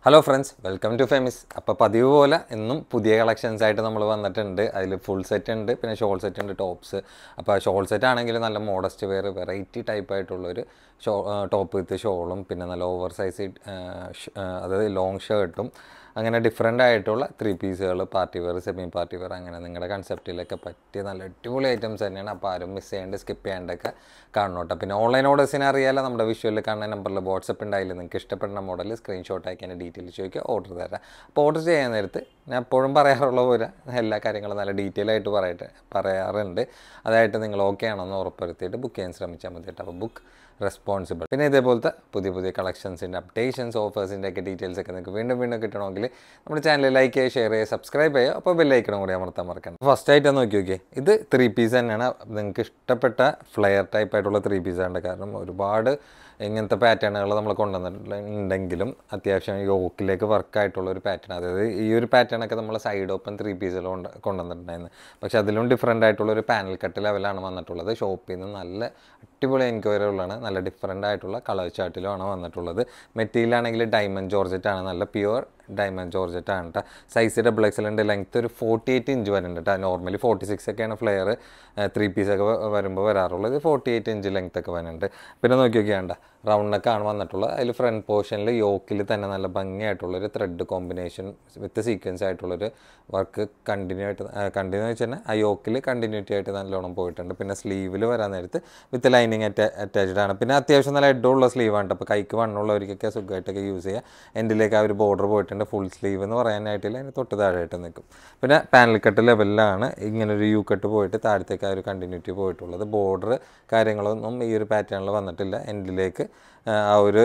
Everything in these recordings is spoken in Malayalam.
ഹലോ ഫ്രണ്ട്സ് വെൽക്കം ടു ഫേമിസ് അപ്പോൾ പതിവ് പോലെ എന്നും പുതിയ കളക്ഷൻസ് ആയിട്ട് നമ്മൾ വന്നിട്ടുണ്ട് അതിൽ ഫുൾ സെറ്റ് ഉണ്ട് പിന്നെ ഷോൾ സെറ്റ് ഉണ്ട് ടോപ്സ് അപ്പോൾ ഷോൾ സെറ്റ് ആണെങ്കിൽ നല്ല മോഡസ്റ്റ് വെയർ വെറൈറ്റി ടൈപ്പ് ആയിട്ടുള്ളൊരു ഷോ ടോപ്പ് വിത്ത് ഷോളും പിന്നെ നല്ല ഓവർ സൈസ് അതായത് ലോങ് ഷർട്ടും അങ്ങനെ ഡിഫറെൻ്റ് ആയിട്ടുള്ള ത്രീ പീസുകൾ party wear semi party wear അങ്ങനെ നിങ്ങളുടെ കൺസെപ്റ്റിലൊക്കെ പറ്റിയ നല്ല അടിപൊളി ഐറ്റംസ് തന്നെയാണ് അപ്പോൾ ആരും മിസ് ചെയ്യാണ്ട് സ്കിപ്പ് ചെയ്യാണ്ടൊക്കെ കാണണോട്ടോ പിന്നെ ഓൺലൈൻ ഓർഡേഴ്സിനെ അറിയാലോ നമ്മുടെ വിഷ്വലിൽ കാണുന്ന നമ്പറിൽ വാട്സപ്പ് ഉണ്ടായില്ല നിങ്ങൾക്ക് ഇഷ്ടപ്പെടുന്ന മോഡൽ സ്ക്രീൻഷോട്ട് ആക്കി എൻ്റെ ഡീറ്റെയിൽ ചോദിക്കുക ഓർഡർ തരാം അപ്പോൾ ഓർഡർ ചെയ്യാൻ നേരത്ത് ഞാൻ എപ്പോഴും പറയാറുള്ള പോലെ എല്ലാ കാര്യങ്ങളും നല്ല ഡീറ്റെയിൽ ആയിട്ട് പറയട്ടെ പറയാറുണ്ട് അതായിട്ട് നിങ്ങൾ ഓക്കെ ആണെന്ന് ഉറപ്പുവരുത്തിയിട്ട് ബുക്ക് ചെയ്യാൻ ശ്രമിച്ചാൽ മതി കേട്ടോ അപ്പോൾ ബുക്ക് റെസ്പോൺസിബിൾ പിന്നെ ഇതേപോലത്തെ പുതിയ പുതിയ കളക്ഷൻസിൻ്റെ അപ്ഡേഷൻസ് ഓഫേഴ്സിൻ്റെ ഒക്കെ ഡീറ്റെയിൽസ് ഒക്കെ നിങ്ങൾക്ക് വീണ്ടും വീണ്ടും കിട്ടണമെങ്കിൽ നമ്മുടെ ചാനൽ ലൈക്ക് ചെയ്യുക ഷെയർ ചെയ്യുക സബ്സ്ക്രൈബ് ചെയ്യുക അപ്പോൾ ബെല്ലൈക്കണം കൂടി അമർത്താൻ മറക്കണം ഫസ്റ്റ് ആയിട്ട് നോക്കി നോക്കിയേ ഇത് ത്രീ പീസ് തന്നെയാണ് നിങ്ങൾക്ക് ഇഷ്ടപ്പെട്ട ഫ്ലെയർ ടൈപ്പ് ആയിട്ടുള്ള ത്രീ പീസാണ് കാരണം ഒരുപാട് ഇങ്ങനത്തെ പാറ്റേണുകൾ നമ്മൾ കൊണ്ടുവന്നിട്ടുണ്ടെങ്കിലും അത്യാവശ്യം യോക്കിലേക്ക് വർക്കായിട്ടുള്ള ഒരു പാറ്റേൺ അതായത് ഈ ഒരു പാറ്റേൺ ഒക്കെ നമ്മൾ സൈഡ് ഓപ്പൺ ത്രീ പീസിലും കൊണ്ട് കൊണ്ടുവന്നിട്ടുണ്ടായിരുന്നു പക്ഷേ അതിലും ഡിഫറെൻ്റ് ആയിട്ടുള്ള ഒരു പാനൽ കട്ട് ലെവലാണ് വന്നിട്ടുള്ളത് ഷോപ്പിൽ നിന്ന് നല്ല അടിപൊളി എൻക്വയറികളാണ് നല്ല ഡിഫറെൻ്റ് ആയിട്ടുള്ള കളർ ചാർട്ടിലുമാണ് വന്നിട്ടുള്ളത് മെറ്റീരിയൽ ആണെങ്കിൽ ഡയമണ്ട് ജോർജറ്റ് ആണ് നല്ല പ്യുവർ ഡയമണ്ട് ജോർജറ്റ് ആണ് കേട്ടോ സൈസ് ഡബിൾ എക്സൽ ഉണ്ട് ലെങ്ത് ഒരു ഫോർട്ടി എയ്റ്റ് ഇഞ്ച് വരുന്നുണ്ട് കേട്ടോ നോർമലി ഫോർട്ടി സിക്സ് ഒക്കെയാണ് ഫ്ലെയർ ത്രീ പീസൊക്കെ വരുമ്പോൾ വരാറുള്ളത് ഫോർട്ടി എയ്റ്റ് ഇഞ്ച് ലെങ്ത് ഒക്കെ വരുന്നുണ്ട് പിന്നെ നോക്കി നോക്കിയാണ്ട റൗണ്ട് നെക്കാണ് വന്നിട്ടുള്ളത് അതിൽ ഫ്രണ്ട് പോർഷനിൽ യോക്കിൽ തന്നെ നല്ല ഭംഗിയായിട്ടുള്ളൊരു ത്രെഡ് കോമ്പിനേഷൻ വിത്ത് സീക്വൻസ് ആയിട്ടുള്ളൊരു വർക്ക് കണ്ടിന്യൂ ആയിട്ട് കണ്ടിന്യൂ വെച്ച് തന്നെ ആ യോക്കിൽ കണ്ടിന്യൂറ്റി ആയിട്ട് നല്ലോണം പോയിട്ടുണ്ട് പിന്നെ സ്ലീവിൽ വരാൻ നേരത്ത് വിത്ത് ലൈനിങ് അറ്റാച്ച്ഡ് ആണ് പിന്നെ അത്യാവശ്യം നല്ല ഹെഡുള്ള സ്ലീവാണ് അപ്പോൾ കൈക്ക് വണ്ണുള്ളവർക്കൊക്കെ സുഖമായിട്ടൊക്കെ യൂസ് ചെയ്യുക എൻഡിലേക്ക് ആ ഒരു ബോർഡർ പോയിട്ടുണ്ട് ഫുൾ സ്ലീവ് എന്ന് പറയാനായിട്ടില്ല അതിന് തൊട്ട് താഴെയായിട്ട് നിൽക്കും പിന്നെ പാനൽ കട്ട് ലെവലിലാണ് ഇങ്ങനൊരു യു കട്ട് പോയിട്ട് താഴത്തേക്ക് ആ ഒരു കണ്ടിന്യൂറ്റി പോയിട്ടുള്ളത് ബോർഡർ കാര്യങ്ങളൊന്നും ഈ ഒരു പാറ്റേണിൽ വന്നിട്ടില്ല എൻഡിലേക്ക് ആ ഒരു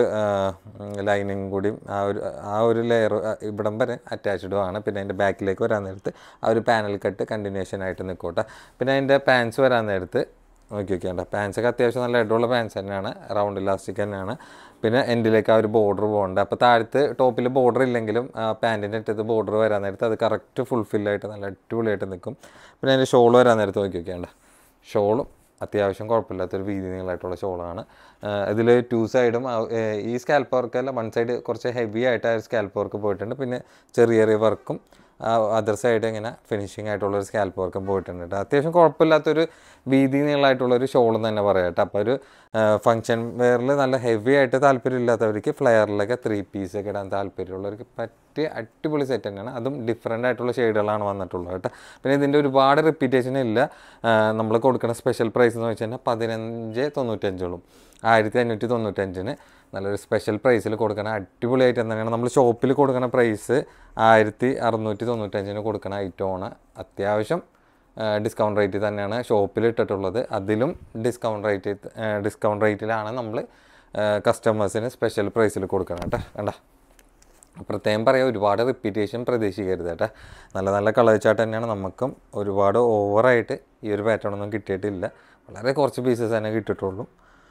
ലൈനിങ് കൂടി ആ ഒരു ആ ഒരു ലെയർ ഇവിടം വരെ അറ്റാച്ച്ഡും ആണ് പിന്നെ അതിൻ്റെ ബാക്കിലേക്ക് വരാൻ നേരത്ത് ആ ഒരു പാനൽ കട്ട് കണ്ടിന്യൂഷൻ ആയിട്ട് നിൽക്കട്ടെ പിന്നെ അതിൻ്റെ പാൻസ് വരാൻ നേരത്ത് നോക്കി നോക്കിയാണ്ട പാൻസൊക്കെ അത്യാവശ്യം നല്ല ഇടമുള്ള പാൻസ് തന്നെയാണ് റൗണ്ട് ഇലാസ്റ്റിക് തന്നെയാണ് പിന്നെ എൻഡിലേക്ക് ആ ഒരു ബോർഡർ പോകുന്നുണ്ട് അപ്പോൾ താഴത്ത് ടോപ്പിൽ ബോർഡർ ഇല്ലെങ്കിലും പാൻറ്റിൻ്റെ അറ്റത്ത് ബോർഡർ വരാൻ നേരത്ത് അത് കറക്റ്റ് ഫുൾഫില്ലായിട്ട് നല്ല അടിപൊളിയായിട്ട് നിൽക്കും പിന്നെ അതിൻ്റെ ഷോൾ വരാൻ നേരത്ത് നോക്കി നോക്കിയാണ്ട ഷോളും അത്യാവശ്യം കുഴപ്പമില്ലാത്തൊരു വീതി നീളമായിട്ടുള്ള ഷോളാണ് ഇതിൽ ടു സൈഡും ഈ സ്കാൽപ്പ് വർക്കല്ല വൺ സൈഡ് കുറച്ച് ഹെവി ആയിട്ട് ആ ഒരു സ്കാൽപ്പ് വർക്ക് പോയിട്ടുണ്ട് പിന്നെ ചെറിയ ചെറിയ വർക്കും അതർ സൈഡ് ഇങ്ങനെ ഫിനിഷിംഗ് ആയിട്ടുള്ളൊരു സ്കാൽപ്പ് വർക്കും പോയിട്ടുണ്ട് കേട്ടോ അത്യാവശ്യം കുഴപ്പമില്ലാത്തൊരു വീതി നീളമായിട്ടുള്ളൊരു ഷോൾ തന്നെ പറയാം കേട്ടോ അപ്പോൾ ഒരു ഫങ്ഷൻ വെയറിൽ നല്ല ഹെവി ആയിട്ട് താല്പര്യമില്ലാത്തവർക്ക് ഫ്ലെയറിലൊക്കെ ത്രീ പീസൊക്കെ ഇടാൻ താല്പര്യമുള്ളവർക്ക് പറ്റിയ അടിപൊളി സെറ്റ് തന്നെയാണ് അതും ഡിഫറെൻ്റ് ആയിട്ടുള്ള ഷെയ്ഡുകളാണ് വന്നിട്ടുള്ളത് കേട്ടോ പിന്നെ ഇതിൻ്റെ ഒരുപാട് റിപ്പീറ്റേഷൻ ഇല്ല നമ്മൾ കൊടുക്കുന്ന സ്പെഷ്യൽ പ്രൈസ് എന്ന് വെച്ച് കഴിഞ്ഞാൽ പതിനഞ്ച് തൊണ്ണൂറ്റഞ്ചോളും ആയിരത്തി അഞ്ഞൂറ്റി തൊണ്ണൂറ്റഞ്ചിന് നല്ലൊരു സ്പെഷ്യൽ പ്രൈസിൽ കൊടുക്കുന്ന അടിപൊളി ഐറ്റം തന്നെയാണ് നമ്മൾ ഷോപ്പിൽ കൊടുക്കുന്ന പ്രൈസ് ആയിരത്തി അറുന്നൂറ്റി തൊണ്ണൂറ്റഞ്ചിന് കൊടുക്കുന്ന ഐറ്റമാണ് അത്യാവശ്യം ഡിസ്കൗണ്ട് റേറ്റ് തന്നെയാണ് ഷോപ്പിൽ ഇട്ടിട്ടുള്ളത് അതിലും ഡിസ്കൗണ്ട് റേറ്റ് ഡിസ്കൗണ്ട് റേറ്റിലാണ് നമ്മൾ കസ്റ്റമേഴ്സിന് സ്പെഷ്യൽ പ്രൈസിൽ കൊടുക്കണം കേട്ടോ കണ്ട പ്രത്യേകം പറയാം ഒരുപാട് റിപ്പീറ്റേഷൻ പ്രതീക്ഷിക്കരുത് കേട്ടോ നല്ല നല്ല കളർ ചാർട്ട് തന്നെയാണ് നമുക്കും ഒരുപാട് ഓവറായിട്ട് ഈ ഒരു പാറ്റേൺ ഒന്നും കിട്ടിയിട്ടില്ല വളരെ കുറച്ച് പീസസ് തന്നെ കിട്ടിയിട്ടുള്ളൂ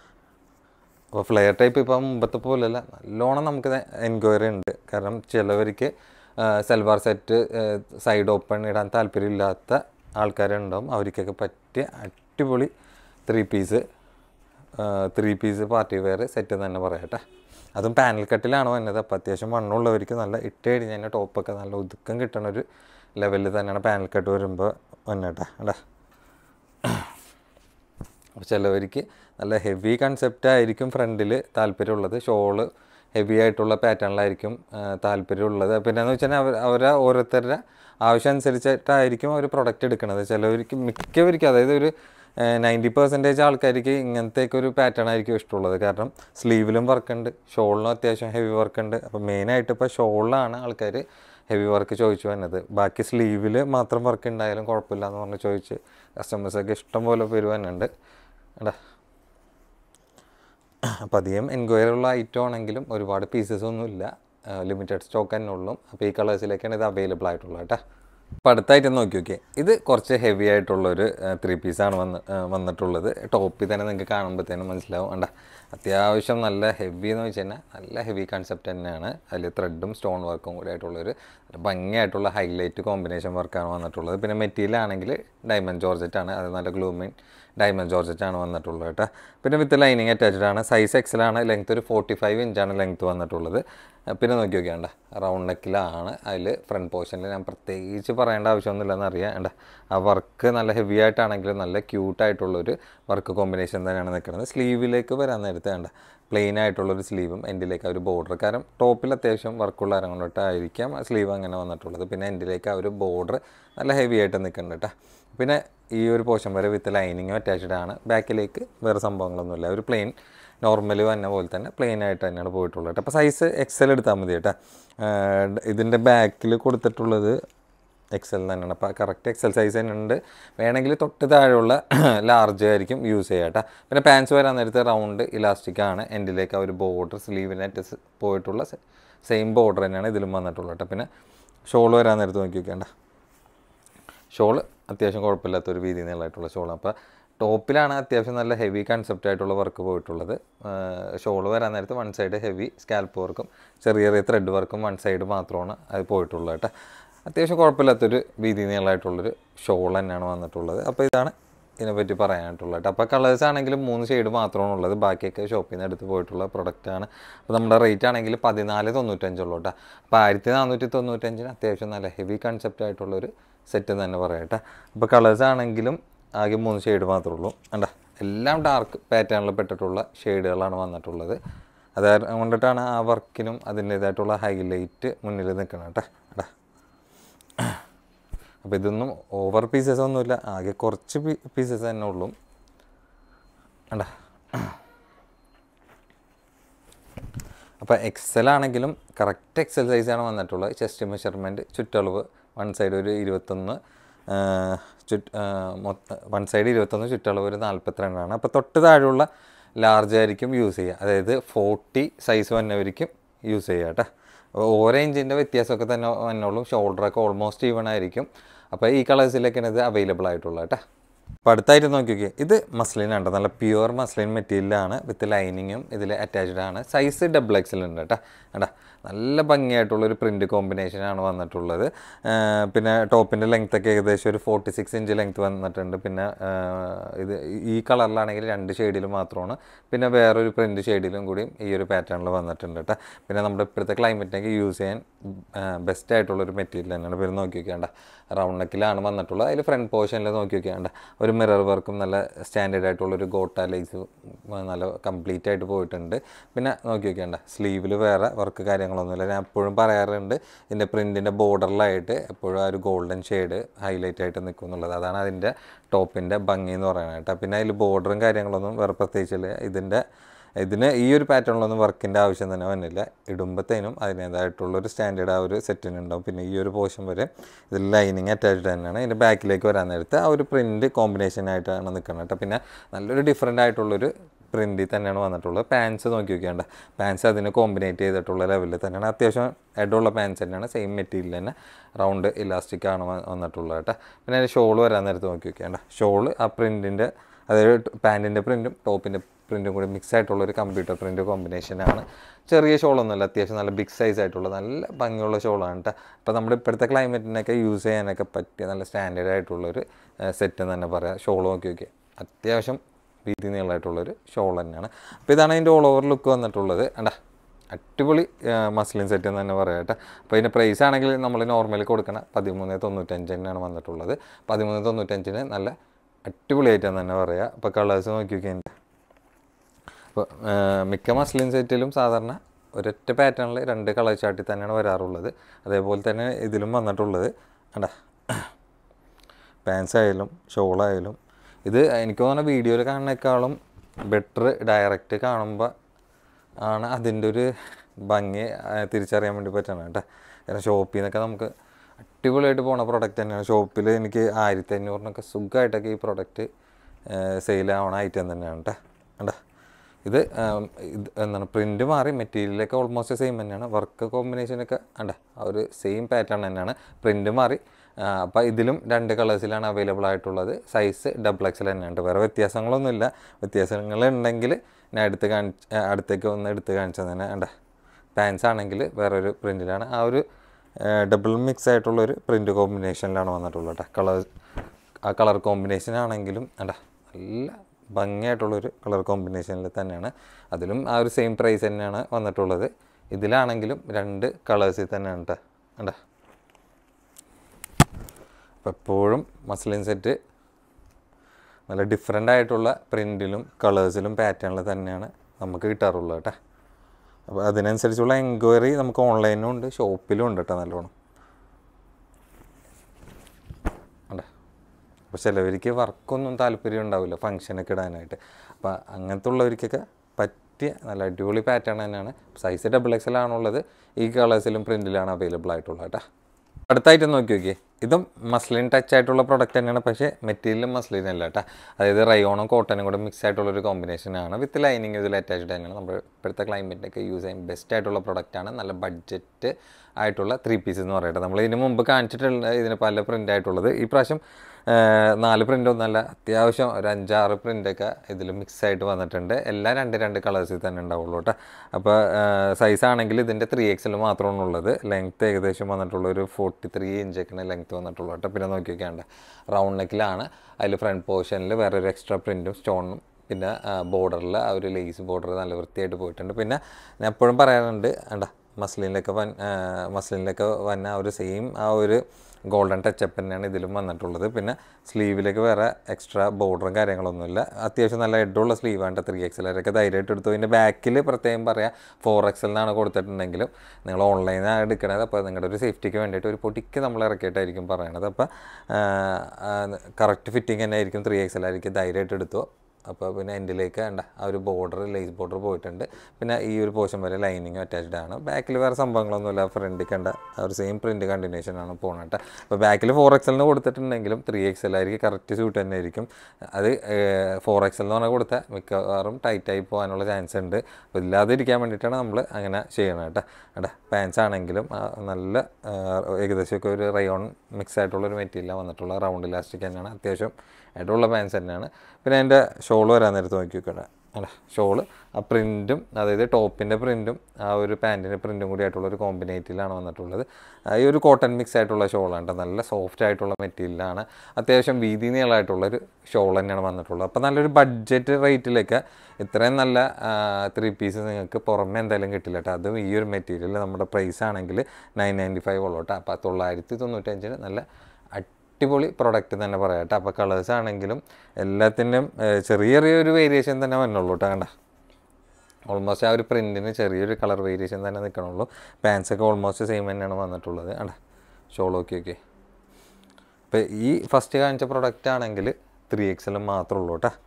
അപ്പോൾ ഫ്ലെയർ ടൈപ്പ് ഇപ്പം മുമ്പത്തെ പോലെയല്ല നല്ലോണം നമുക്ക് എൻക്വയറി ഉണ്ട് കാരണം ചിലവർക്ക് സൽവാർ സെറ്റ് സൈഡ് ഓപ്പൺ ഇടാൻ താല്പര്യമില്ലാത്ത ആൾക്കാരുണ്ടാവും അവർക്കൊക്കെ പറ്റിയ അടിപൊളി three piece three piece party wear set തന്നെ പറയട്ടെ അതും പാനൽ കട്ടിലാണ് വന്നത് അപ്പോൾ അത്യാവശ്യം വണ്ണമുള്ളവർക്ക് നല്ല ഇട്ട് കഴിഞ്ഞ് കഴിഞ്ഞാൽ ടോപ്പൊക്കെ നല്ല ഒതുക്കം കിട്ടണ ഒരു ലെവലിൽ തന്നെയാണ് പാനൽ കട്ട് വരുമ്പോൾ വന്നേട്ടാ എടാ അപ്പോൾ ചിലവർക്ക് നല്ല ഹെവി കൺസെപ്റ്റ് ആയിരിക്കും ഫ്രണ്ടിൽ താല്പര്യമുള്ളത് ഷോള് ഹെവി ആയിട്ടുള്ള പാറ്റേണിലായിരിക്കും താല്പര്യമുള്ളത് പിന്നെയെന്ന് വെച്ചാൽ അവർ അവരെ ഓരോരുത്തരുടെ ആവശ്യം അനുസരിച്ചിട്ടായിരിക്കും അവർ പ്രൊഡക്റ്റ് എടുക്കുന്നത് ചിലവർക്ക് മിക്കവർക്കും അതായത് ഒരു നയൻറ്റി പെർസെൻറ്റേജ് ആൾക്കാർക്ക് ഇങ്ങനത്തേക്ക് ഒരു പാറ്റേൺ ആയിരിക്കും ഇഷ്ടമുള്ളത് കാരണം സ്ലീവിലും വർക്ക് ഉണ്ട് ഷോളിനും അത്യാവശ്യം ഹെവി വർക്ക് ഉണ്ട് അപ്പോൾ മെയിനായിട്ട് ഇപ്പോൾ ഷോളിലാണ് ആൾക്കാർ ഹെവി വർക്ക് ചോദിച്ചു വന്നത് ബാക്കി സ്ലീവിൽ മാത്രം വർക്ക് ഉണ്ടായാലും കുഴപ്പമില്ല എന്ന് പറഞ്ഞ് ചോദിച്ച് കസ്റ്റമേഴ്സൊക്കെ ഇഷ്ടം പോലെ പേര് വന്നിട്ടുണ്ട് എടാ അപ്പം അധികം എൻക്വയറി ഉള്ള ഐറ്റം ആണെങ്കിലും ഒരുപാട് പീസസ് ഒന്നുമില്ല ലിമിറ്റഡ് സ്റ്റോക്ക് തന്നെ ഉള്ളൂ അപ്പോൾ ഈ കളേഴ്സിലേക്കാണ് ഇത് അവൈലബിൾ ആയിട്ടുള്ളത് കേട്ടോ അപ്പോൾ അടുത്തായിട്ട് നോക്കി നോക്കിയേ ഇത് കുറച്ച് ഹെവി ആയിട്ടുള്ളൊരു ത്രീ പീസാണ് വന്ന് വന്നിട്ടുള്ളത് ടോപ്പിൽ തന്നെ നിങ്ങൾക്ക് കാണുമ്പോഴത്തേനും മനസ്സിലാവും വേണ്ട അത്യാവശ്യം നല്ല ഹെവി എന്ന് വെച്ച് കഴിഞ്ഞാൽ നല്ല ഹെവി കൺസെപ്റ്റ് തന്നെയാണ് അതിൽ ത്രെഡും സ്റ്റോൺ വർക്കും കൂടി ആയിട്ടുള്ളൊരു നല്ല ഭംഗിയായിട്ടുള്ള ഹൈലൈറ്റ് കോമ്പിനേഷൻ വർക്കാണ് വന്നിട്ടുള്ളത് പിന്നെ മെറ്റീരിയൽ ആണെങ്കിൽ ഡയമണ്ട് ജോർജറ്റ് ആണ് അത് നല്ല ഗ്ലൂമിൻ ഡയമണ്ട് ജോർജറ്റ് ആണ് വന്നിട്ടുള്ളത് കേട്ടോ പിന്നെ വിത്ത് ലൈനിങ് അറ്റാച്ച്ഡ് ആണ് സൈസ് എക്സലാണ് ലെങ്ത് ഒരു ഫോർട്ടി ഫൈവ് ഇഞ്ചാണ് ലെങ്ത് വന്നിട്ടുള്ളത് അഹ് പിന്നെ നോക്കി നോക്കിയാണ്ട റൗണ്ട് നെക്കിലാണ് അതിൽ ഫ്രണ്ട് പോർഷനിൽ ഞാൻ പ്രത്യേകിച്ച് പറയേണ്ട ആവശ്യമൊന്നുമില്ലെന്ന് അറിയാം വേണ്ട ആ വർക്ക് നല്ല ഹെവി ആയിട്ടാണെങ്കിലും നല്ല ക്യൂട്ടായിട്ടുള്ളൊരു വർക്ക് കോമ്പിനേഷൻ തന്നെയാണ് നിൽക്കുന്നത് സ്ലീവിലേക്ക് വരാൻ നേരത്തെ വേണ്ട പ്ലെയിൻ ആയിട്ടുള്ളൊരു സ്ലീവും എൻഡിലേക്ക് ആ ഒരു ബോർഡർ കാരണം ടോപ്പിൽ അത്യാവശ്യം വർക്കുള്ള അരം കൊണ്ടിട്ടായിരിക്കാം സ്ലീവ് അങ്ങനെ വന്നിട്ടുള്ളത് പിന്നെ എൻഡിലേക്ക് ആ ഒരു ബോർഡർ നല്ല ഹെവി ആയിട്ട് നിൽക്കുന്നുണ്ട് കേട്ടോ പിന്നെ ഈ ഒരു പോർഷൻ വരെ വിത്ത് ലൈനിങ്ങും അറ്റാച്ച്ഡ് ആണ് ബാക്കിലേക്ക് വേറെ സംഭവങ്ങളൊന്നുമില്ല ഒരു പ്ലെയിൻ നോർമലി വന്ന പോലെ തന്നെ പ്ലെയിൻ ആയിട്ട് തന്നെയാണ് പോയിട്ടുള്ളത് കേട്ടോ അപ്പോൾ സൈസ് എക്സൽ എടുത്താൽ മതി കേട്ടോ ഇതിൻ്റെ ബാക്കിൽ കൊടുത്തിട്ടുള്ളത് എക്സൽ തന്നെയാണ് അപ്പോൾ കറക്റ്റ് എക്സൽ സൈസ് തന്നെ ഉണ്ട് വേണമെങ്കിൽ തൊട്ട് താഴെയുള്ള ലാർജ് ആയിരിക്കും യൂസ് ചെയ്യുക കേട്ടോ പിന്നെ പാൻസ് വരാൻ നേരത്തെ റൗണ്ട് ഇലാസ്റ്റിക് ആണ് എൻഡിലേക്ക് ആ ഒരു ബോർഡർ സ്ലീവിനായിട്ട് സ് പോയിട്ടുള്ള സെയിം ബോർഡർ തന്നെയാണ് ഇതിലും വന്നിട്ടുള്ളത് കേട്ടോ പിന്നെ ഷോൾ വരാൻ നേരത്ത് നോക്കി നോക്കേണ്ട ഷോള് അത്യാവശ്യം കുഴപ്പമില്ലാത്തൊരു വീതി നീളമായിട്ടുള്ള ഷോൾ അപ്പോൾ ടോപ്പിലാണ് അത്യാവശ്യം നല്ല ഹെവി കൺസെപ്റ്റ് ആയിട്ടുള്ള വർക്ക് പോയിട്ടുള്ളത് ഷോൾ വരാൻ നേരത്ത് വൺ സൈഡ് ഹെവി സ്കാൽപ്പ് വർക്കും ചെറിയ ചെറിയ ത്രെഡ് വർക്കും വൺ സൈഡ് മാത്രമാണ് അത് പോയിട്ടുള്ളത് കേട്ടോ അത്യാവശ്യം കുഴപ്പമില്ലാത്തൊരു വീതി നീളമായിട്ടുള്ളൊരു ഷോൾ തന്നെയാണ് വന്നിട്ടുള്ളത് അപ്പോൾ ഇതാണ് ഇതിനെപ്പറ്റി പറയാനായിട്ടുള്ളത് കേട്ടോ അപ്പോൾ കളേഴ്സ് ആണെങ്കിലും മൂന്ന് ഷെയ്ഡ് മാത്രമാണ് ഉള്ളത് ബാക്കിയൊക്കെ ഷോപ്പിൽ നിന്ന് എടുത്ത് പോയിട്ടുള്ള പ്രൊഡക്റ്റാണ് അപ്പോൾ നമ്മുടെ റേറ്റ് ആണെങ്കിൽ പതിനാല് തൊണ്ണൂറ്റഞ്ചുള്ളൂ കേട്ടോ അപ്പോൾ ആയിരത്തി നാനൂറ്റി തൊണ്ണൂറ്റഞ്ചിന് അത്യാവശ്യം നല്ല ഹെവി കൺസെപ്റ്റ് ആയിട്ടുള്ളൊരു സെറ്റ് തന്നെ പറയാം കേട്ടോ അപ്പോൾ കളേഴ്സ് ആണെങ്കിലും ആകെ മൂന്ന് ഷെയ്ഡ് മാത്രമേ ഉള്ളൂ കണ്ട എല്ലാം ഡാർക്ക് പാറ്റേണിൽ പെട്ടിട്ടുള്ള ഷെയ്ഡുകളാണ് വന്നിട്ടുള്ളത് അത് കൊണ്ടിട്ടാണ് ആ വർക്കിനും അതിൻ്റേതായിട്ടുള്ള ഹൈലൈറ്റ് മുന്നിൽ നിൽക്കണം കേട്ടോ എടാ അപ്പോൾ ഇതൊന്നും ഓവർ പീസസ് ഒന്നുമില്ല ആകെ കുറച്ച് പീസസ് തന്നെ ഉള്ളൂ കണ്ട അപ്പോൾ എക്സൽ ആണെങ്കിലും കറക്റ്റ് എക്സൽ സൈസാണ് വന്നിട്ടുള്ളത് ചെസ്റ്റ് മെഷർമെൻറ്റ് ചുറ്റളവ് വൺ സൈഡ് ഒരു ഇരുപത്തൊന്ന് ആ, ചുറ്റ് മൊത്തം വൺ സൈഡ് ഇരുപത്തൊന്ന് ചുറ്റളവ് ഒരു നാൽപ്പത്തിരണ്ടാണ് അപ്പോൾ തൊട്ട് താഴെയുള്ള ലാർജ് ആയിരിക്കും യൂസ് ചെയ്യുക അതായത് ഫോർട്ടി സൈസ് വന്നവരിക്കും യൂസ് ചെയ്യുക കേട്ടോ അപ്പോൾ ഓരോ ഇഞ്ചിൻ്റെ വ്യത്യാസമൊക്കെ തന്നെ വന്നോളും ഷോൾഡറൊക്കെ ഓൾമോസ്റ്റ് ഈവൺ ആയിരിക്കും അപ്പോൾ ഈ കളേഴ്സിലൊക്കെയാണ് ഇത് അവൈലബിൾ ആയിട്ടുള്ളത് കേട്ടോ അപ്പോൾ അടുത്തായിട്ട് നോക്കി നോക്കിയേ ഇത് മസ്ലിൻ ആണ് നല്ല പ്യുവർ മസ്ലിൻ മെറ്റീരിയലാണ് വിത്ത് ലൈനിങ്ങും ഇതിൽ അറ്റാച്ച്ഡ് ആണ് സൈസ് ഡബിൾ എക്സൽ ഉണ്ട് കേട്ടോ കേട്ടാ നല്ല ഭംഗിയായിട്ടുള്ളൊരു പ്രിൻറ്റ് കോമ്പിനേഷനാണ് വന്നിട്ടുള്ളത് ആ, പിന്നെ ടോപ്പിൻ്റെ ലെങ്ത് ഒക്കെ ഏകദേശം ഒരു ഫോർട്ടി സിക്സ് ഇഞ്ച് ലെങ്ത് വന്നിട്ടുണ്ട് പിന്നെ ആ, ഇത് ഈ കളറിലാണെങ്കിൽ രണ്ട് ഷെയ്ഡിൽ മാത്രമാണ് പിന്നെ വേറൊരു പ്രിൻറ്റ് ഷെയ്ഡിലും കൂടി ഈ ഒരു പാറ്റേണിൽ വന്നിട്ടുണ്ട് കേട്ടോ പിന്നെ നമ്മുടെ ഇപ്പോഴത്തെ ക്ലൈമറ്റിനൊക്കെ യൂസ് ചെയ്യാൻ ബെസ്റ്റ് ആയിട്ടുള്ളൊരു മെറ്റീരിയൽ തന്നെയാണ് പിന്നെ നോക്കി നോക്കിയാണ്ട റൗണ്ട് നെക്കിലാണ് വന്നിട്ടുള്ളത് അതിൽ ഫ്രണ്ട് പോർഷനിൽ നോക്കി നോക്കിയാണ്ട ഒരു മിറർ വർക്കും നല്ല സ്റ്റാൻഡേർഡ് ആയിട്ടുള്ളൊരു ഗോട്ട ലൈസ് നല്ല കംപ്ലീറ്റ് ആയിട്ട് പോയിട്ടുണ്ട് പിന്നെ നോക്കി നോക്കിയാണ്ട സ്ലീവിൽ വേറെ വർക്ക് കാര്യങ്ങളൊന്നുമില്ല ഞാൻ എപ്പോഴും പറയാറുണ്ട് ഇതിൻ്റെ പ്രിൻറ്റിൻ്റെ ബോർഡറിലായിട്ട് എപ്പോഴും ആ ഒരു ഗോൾഡൻ ഷെയ്ഡ് ഹൈലൈറ്റ് ആയിട്ട് നിൽക്കും എന്നുള്ളത് അതാണ് അതിൻ്റെ ടോപ്പിൻ്റെ ഭംഗി എന്ന് പറയുന്നത് കേട്ടോ പിന്നെ അതിൽ ബോർഡറും കാര്യങ്ങളൊന്നും വേറെ പ്രത്യേകിച്ചില്ല ഇതിൻ്റെ ഇതിന് ഈ ഒരു പാറ്റേണിലൊന്നും വർക്കിൻ്റെ ആവശ്യം തന്നെ വന്നില്ല ഇടുമ്പോഴത്തേനും അതിനേതായിട്ടുള്ളൊരു സ്റ്റാൻഡേർഡ് ആ ഒരു സെറ്റിന് ഉണ്ടാവും പിന്നെ ഈ ഒരു പോർഷൻ വരെ ഇതിൽ ലൈനിങ് അറ്റാച്ച്ഡ് തന്നെയാണ് ഇതിൻ്റെ ബാക്കിലേക്ക് വരാൻ നേരത്ത് ആ ഒരു പ്രിൻറ്റ് കോമ്പിനേഷൻ ആയിട്ടാണ് നിൽക്കുന്നത് കേട്ടോ പിന്നെ നല്ലൊരു ഡിഫറെൻ്റ് ആയിട്ടുള്ളൊരു പ്രിൻറ്റിൽ തന്നെയാണ് വന്നിട്ടുള്ളത് പാൻസ് നോക്കി നോക്കിയാണ്ട് പാൻസ് അതിന് കോമ്പിനേറ്റ് ചെയ്തിട്ടുള്ള ലെവലിൽ തന്നെയാണ് അത്യാവശ്യം ഹെഡുള്ള പാൻസ് തന്നെയാണ് സെയിം മെറ്റീരിയൽ തന്നെ റൗണ്ട് ഇലാസ്റ്റിക് ആണ് വ- വന്നിട്ടുള്ളത് കേട്ടോ പിന്നെ അതിൻ്റെ ഷോൾ വരാൻ നേരത്ത് നോക്കി നോക്കിയാണ്ട് ഷോൾ ആ പ്രിൻറ്റിൻ്റെ അതായത് പാൻറ്റിൻ്റെ പ്രിൻറ്റും ടോപ്പിൻ്റെ പ്രിൻറ്റും കൂടി മിക്സ് ആയിട്ടുള്ള ഒരു കമ്പ്യൂട്ടർ പ്രിൻറ്റ് കോമ്പിനേഷനാണ് ചെറിയ ഷോളൊന്നുമല്ല അത്യാവശ്യം നല്ല ബിഗ് സൈസ് ആയിട്ടുള്ള നല്ല ഭംഗിയുള്ള ഷോളാണ് കേട്ടോ അപ്പോൾ നമ്മുടെ ഇപ്പോഴത്തെ ക്ലൈമറ്റിനൊക്കെ യൂസ് ചെയ്യാനൊക്കെ പറ്റിയ നല്ല സ്റ്റാൻഡേർഡ് ആയിട്ടുള്ളൊരു സെറ്റ് തന്നെ പറയാം ഷോൾ നോക്കി നോക്കി അത്യാവശ്യം വീതി നീളമായിട്ടുള്ളൊരു ഷോൾ തന്നെയാണ് അപ്പോൾ ഇതാണ് അതിൻ്റെ ഓൾ ഓവർ ലുക്ക് വന്നിട്ടുള്ളത് കണ്ടാ അടിപൊളി മസ്ലിൻ സെറ്റ് എന്ന് തന്നെ പറയാം കേട്ടോ അപ്പോൾ ഇതിൻ്റെ പ്രൈസ് ആണെങ്കിൽ നമ്മൾ നോർമലി കൊടുക്കണ പതിമൂന്ന് തൊണ്ണൂറ്റഞ്ച് തന്നെയാണ് വന്നിട്ടുള്ളത് പതിമൂന്ന് തൊണ്ണൂറ്റഞ്ചിന് നല്ല അടിപൊളിയായിട്ടാണ് തന്നെ പറയാം അപ്പോൾ കളേഴ്സ് നോക്കി നോക്കിയാൽ അപ്പോൾ മിക്ക മസ്ലിൻ സെറ്റിലും സാധാരണ ഒരൊറ്റ പാറ്റേണിൽ രണ്ട് കളർ ചാർട്ടിൽ തന്നെയാണ് വരാറുള്ളത് അതേപോലെ തന്നെ ഇതിലും വന്നിട്ടുള്ളത് കണ്ടാ പാൻസ് ആയാലും ഷോളായാലും ഇത് എനിക്ക് തോന്നുന്ന വീഡിയോയിൽ കാണുന്നേക്കാളും ബെറ്റർ ഡയറക്റ്റ് കാണുമ്പോൾ ആണ് അതിൻ്റെ ഒരു ഭംഗി ആ, തിരിച്ചറിയാൻ വേണ്ടി പറ്റണം കേട്ടോ കാരണം ഷോപ്പിൽ നിന്നൊക്കെ നമുക്ക് അടിപൊളിയായിട്ട് പോണ പ്രൊഡക്റ്റ് തന്നെയാണ് ഷോപ്പിൽ എനിക്ക് ആയിരത്തി അഞ്ഞൂറിനൊക്കെ സുഖമായിട്ടൊക്കെ ഈ പ്രൊഡക്റ്റ് സെയിലാവണ ഐറ്റം തന്നെയാണ് കേട്ടോ കണ്ടാ ഇത് ആം, ഇത് എന്താണ് പ്രിൻറ്റ് മാറി മെറ്റീരിയലൊക്കെ ഓൾമോസ്റ്റ് സെയിം തന്നെയാണ് വർക്ക് കോമ്പിനേഷനൊക്കെ ഉണ്ട് ആ ഒരു സെയിം പാറ്റേൺ തന്നെയാണ് പ്രിൻറ്റ് മാറി അപ്പോൾ ഇതിലും രണ്ട് കളേഴ്സിലാണ് അവൈലബിൾ ആയിട്ടുള്ളത് സൈസ് ഡബിൾ എക്സൽ തന്നെയുണ്ട് വേറെ വ്യത്യാസങ്ങളൊന്നുമില്ല വ്യത്യാസങ്ങൾ ഉണ്ടെങ്കിൽ ഞാൻ എടുത്ത് കാണിച്ച് ആ, അടുത്തേക്ക് ഒന്ന് എടുത്ത് കാണിച്ചത് തന്നെ വേണ്ട പാൻസ് ആണെങ്കിൽ വേറൊരു പ്രിൻറ്റിലാണ് ആ ഒരു ഡബിൾ മിക്സ് ആയിട്ടുള്ളൊരു പ്രിൻറ്റ് കോമ്പിനേഷനിലാണ് വന്നിട്ടുള്ളത് കേട്ടോ കളർ ആ കളർ കോമ്പിനേഷൻ ആണെങ്കിലും വേണ്ട നല്ല ഭംഗിയായിട്ടുള്ളൊരു കളർ കോമ്പിനേഷനിൽ തന്നെയാണ് അതിലും ആ ഒരു സെയിം പ്രൈസ് തന്നെയാണ് വന്നിട്ടുള്ളത് ഇതിലാണെങ്കിലും രണ്ട് കളേഴ്സിൽ തന്നെയാണ് കേട്ടോ വേണ്ട അപ്പോൾ എപ്പോഴും മസ്ലിൻ സെറ്റ് നല്ല ഡിഫറെൻ്റ് ആയിട്ടുള്ള പ്രിൻറ്റിലും കളേഴ്സിലും പാറ്റേണിൽ തന്നെയാണ് നമുക്ക് കിട്ടാറുള്ളത് കേട്ടോ അപ്പോൾ അതിനനുസരിച്ചുള്ള എൻക്വയറി നമുക്ക് ഓൺലൈനും ഉണ്ട് ഷോപ്പിലും ഉണ്ട് കേട്ടോ നല്ലോണം അതെ അപ്പോൾ ചിലവർക്ക് വർക്കൊന്നും താല്പര്യം ഉണ്ടാവില്ല ഫങ്ഷനൊക്കെ ഇടാനായിട്ട് അപ്പോൾ അങ്ങനത്തെ ഉള്ളവർക്കൊക്കെ പറ്റിയ നല്ല അടിപൊളി പാറ്റേൺ തന്നെയാണ് സൈസ് ഡബിൾ എക്സൽ ആണുള്ളത് ഈ കളേഴ്സിലും പ്രിൻറ്റിലാണ് അവൈലബിൾ ആയിട്ടുള്ളത് കേട്ടോ അടുത്തായിട്ട് നോക്കി നോക്കിയേ ഇതും മസ്ലിൻ ടച്ച് ആയിട്ടുള്ള പ്രൊഡക്റ്റ് തന്നെയാണ് പക്ഷേ മെറ്റീരിയലും മസ്ലിൻ അല്ല കേട്ടോ അതായത് റയോണും കോട്ടനും കൂടെ മിക്സ് ആയിട്ടുള്ള ഒരു കോമ്പിനേഷനാണ് വിത്ത് ലൈനിങ് ഇതിൽ അറ്റാച്ച്ഡ് തന്നെയാണ് നമ്മൾ ഇപ്പോഴത്തെ ക്ലൈമറ്റിനൊക്കെ യൂസ് ചെയ്യാൻ ബെസ്റ്റ് ആയിട്ടുള്ള പ്രൊഡക്റ്റാണ് നല്ല ബഡ്ജറ്റ് ആയിട്ടുള്ള ത്രീ പീസ് എന്ന് പറയട്ടെ നമ്മൾ ഇതിന് മുമ്പ് കാണിച്ചിട്ടുള്ള ഇതിന് പല പ്രിൻ്റ് ആയിട്ടുള്ളത് ഈ പ്രാവശ്യം ആ, നാല് പ്രിൻ്റ് ഒന്നല്ല അത്യാവശ്യം ഒരു അഞ്ചാറ് പ്രിൻ്റൊക്കെ ഇതിൽ മിക്സ് ആയിട്ട് വന്നിട്ടുണ്ട് എല്ലാം രണ്ട് രണ്ട് കളേഴ്സിൽ തന്നെ ഉണ്ടാവുള്ളൂ കേട്ടോ അപ്പോൾ സൈസ് ആണെങ്കിൽ ഇതിൻ്റെ ത്രീ എക്സിൽ മാത്രമാണ് ഉള്ളത് ലെങ്ത്ത് ഏകദേശം വന്നിട്ടുള്ള ഒരു ഫോർട്ടി ത്രീ ഇഞ്ചൊക്കെയാണ് ലെങ്ത്ത് വന്നിട്ടുള്ളൂ കേട്ടോ പിന്നെ നോക്കി നോക്കിയാണ്ട് റൗണ്ട് നെക്കിലാണ് അതിൽ ഫ്രണ്ട് പോർഷനിൽ വേറെ ഒരു എക്സ്ട്രാ പ്രിൻറ്റും സ്റ്റോണും പിന്നെ ബോർഡറിൽ ആ ഒരു ലേസ് ബോർഡർ നല്ല വൃത്തിയായിട്ട് പോയിട്ടുണ്ട് പിന്നെ ഞാൻ എപ്പോഴും പറയാറുണ്ട് വേണ്ട മസ്ലിനിലൊക്കെ വൻ മസ്ലിനിലൊക്കെ വന്ന ആ ഒരു സെയിം ആ ഒരു ഗോൾഡൻ ടച്ചപ്പ് തന്നെയാണ് ഇതിലും വന്നിട്ടുള്ളത് പിന്നെ സ്ലീവിലേക്ക് വേറെ എക്സ്ട്രാ ബോർഡറും കാര്യങ്ങളൊന്നുമില്ല അത്യാവശ്യം നല്ല ഹെഡുള്ള സ്ലീവാണ് ത്രീ എക്സൽ വരെയൊക്കെ ധൈര്യമായിട്ട് എടുത്തു ഇതിൻ്റെ ബാക്കിൽ പ്രത്യേകം പറയാം ഫോർ എക്സൽ എന്നാണ് കൊടുത്തിട്ടുണ്ടെങ്കിലും നിങ്ങൾ ഓൺലൈനാണ് എടുക്കണത് അപ്പോൾ നിങ്ങളുടെ ഒരു സേഫ്റ്റിക്ക് വേണ്ടിയിട്ട് ഒരു പൊടിക്ക് നമ്മൾ ഇറക്കിയിട്ടായിരിക്കും പറയണത് അപ്പോൾ കറക്റ്റ് ഫിറ്റിംഗ് തന്നെ ആയിരിക്കും ത്രീ എക്സൽ ആയിരിക്കും ധൈര്യമായിട്ട് എടുത്തു അപ്പോൾ പിന്നെ എൻഡിലേക്ക് വേണ്ട ആ ഒരു ബോർഡർ ലേസ് ബോർഡർ പോയിട്ടുണ്ട് പിന്നെ ഈ ഒരു പോർഷൻ വരെ ലൈനിങ് അറ്റാച്ച്ഡ് ആണ് ബാക്കിൽ വേറെ സംഭവങ്ങളൊന്നുമില്ല ഫ്രണ്ടിൽ കണ്ട ആ ഒരു സെയിം പ്രിൻറ്റ് കണ്ടിന്യൂഷൻ ആണ് പോകുന്നത് അപ്പോൾ ബാക്കിൽ ഫോർ എക്സലിന് കൊടുത്തിട്ടുണ്ടെങ്കിലും ത്രീ എക്സൽ ആയിരിക്കും കറക്റ്റ് സ്യൂട്ട് തന്നെ ആയിരിക്കും അത് ഫോർ എക്സൽ എന്ന് പറഞ്ഞാൽ കൊടുത്താൽ മിക്കവാറും ടൈറ്റായി പോകാനുള്ള ചാൻസ് ഉണ്ട് അപ്പോൾ ഇല്ലാതിരിക്കാൻ വേണ്ടിയിട്ടാണ് നമ്മൾ അങ്ങനെ ചെയ്യണം കേട്ടോ കേട്ടോ പാൻസ് ആണെങ്കിലും ആ, നല്ല ആ, ഏകദേശമൊക്കെ ഒരു റയോൺ മിക്സ് ആയിട്ടുള്ളൊരു മെറ്റീരിയലാണ് വന്നിട്ടുള്ള റൗണ്ട് ഇലാസ്റ്റിക് തന്നെയാണ് അത്യാവശ്യം ആയിട്ടുള്ള പാൻസ് തന്നെയാണ് പിന്നെ അതിൻ്റെ ഷോൾ വരാൻ നേരത്ത് നോക്കി നോക്കണം അല്ല ഷോള് ആ പ്രിൻറ്റും അതായത് ടോപ്പിൻ്റെ പ്രിൻറ്റും ആ ഒരു പാൻറ്റിൻ്റെ പ്രിൻറ്റും കൂടി ആയിട്ടുള്ള ഒരു കോമ്പിനേറ്റിലാണ് വന്നിട്ടുള്ളത് ആ, ഈ ഒരു കോട്ടൺ മിക്സ് ആയിട്ടുള്ള ഷോളാണ് കേട്ടോ നല്ല സോഫ്റ്റ് ആയിട്ടുള്ള മെറ്റീരിയലാണ് അത്യാവശ്യം വീതി നീളമായിട്ടുള്ളൊരു ഷോൾ തന്നെയാണ് വന്നിട്ടുള്ളത് അപ്പോൾ നല്ലൊരു ബഡ്ജറ്റ് റേറ്റിലൊക്കെ ഇത്രയും നല്ല ത്രീ പീസ് നിങ്ങൾക്ക് പുറമെ എന്തായാലും കിട്ടില്ല കേട്ടോ അതും ഈ ഒരു മെറ്റീരിയൽ നമ്മുടെ പ്രൈസ് ആണെങ്കിൽ നയൻ നയൻറ്റി ഫൈവ് ഉള്ളൂ കേട്ടോ അപ്പോൾ തൊള്ളായിരത്തി തൊണ്ണൂറ്റഞ്ചിന് നല്ല അടിപൊളി പ്രൊഡക്റ്റ് തന്നെ പറയാം കേട്ടോ അപ്പോൾ കളേഴ്സ് ആണെങ്കിലും എല്ലാത്തിൻ്റെയും ചെറിയ ചെറിയൊരു വേരിയേഷൻ തന്നെ വന്നുള്ളൂ കേട്ടോ കണ്ട ഓൾമോസ്റ്റ് ആ ഒരു പ്രിൻറ്റിന് ചെറിയൊരു കളർ വേരിയേഷൻ തന്നെ നിൽക്കണുള്ളൂ പാൻസ് ഒക്കെ ഓൾമോസ്റ്റ് സെയിം തന്നെയാണ് വന്നിട്ടുള്ളത് അണ്ട ഷോൾ ഓക്കെ ഓക്കെ അപ്പോൾ ഈ ഫസ്റ്റ് കാണിച്ച പ്രൊഡക്റ്റ് ആണെങ്കിൽ ത്രീ എക്സൽ മാത്രമേ ഉള്ളൂ കേട്ടോ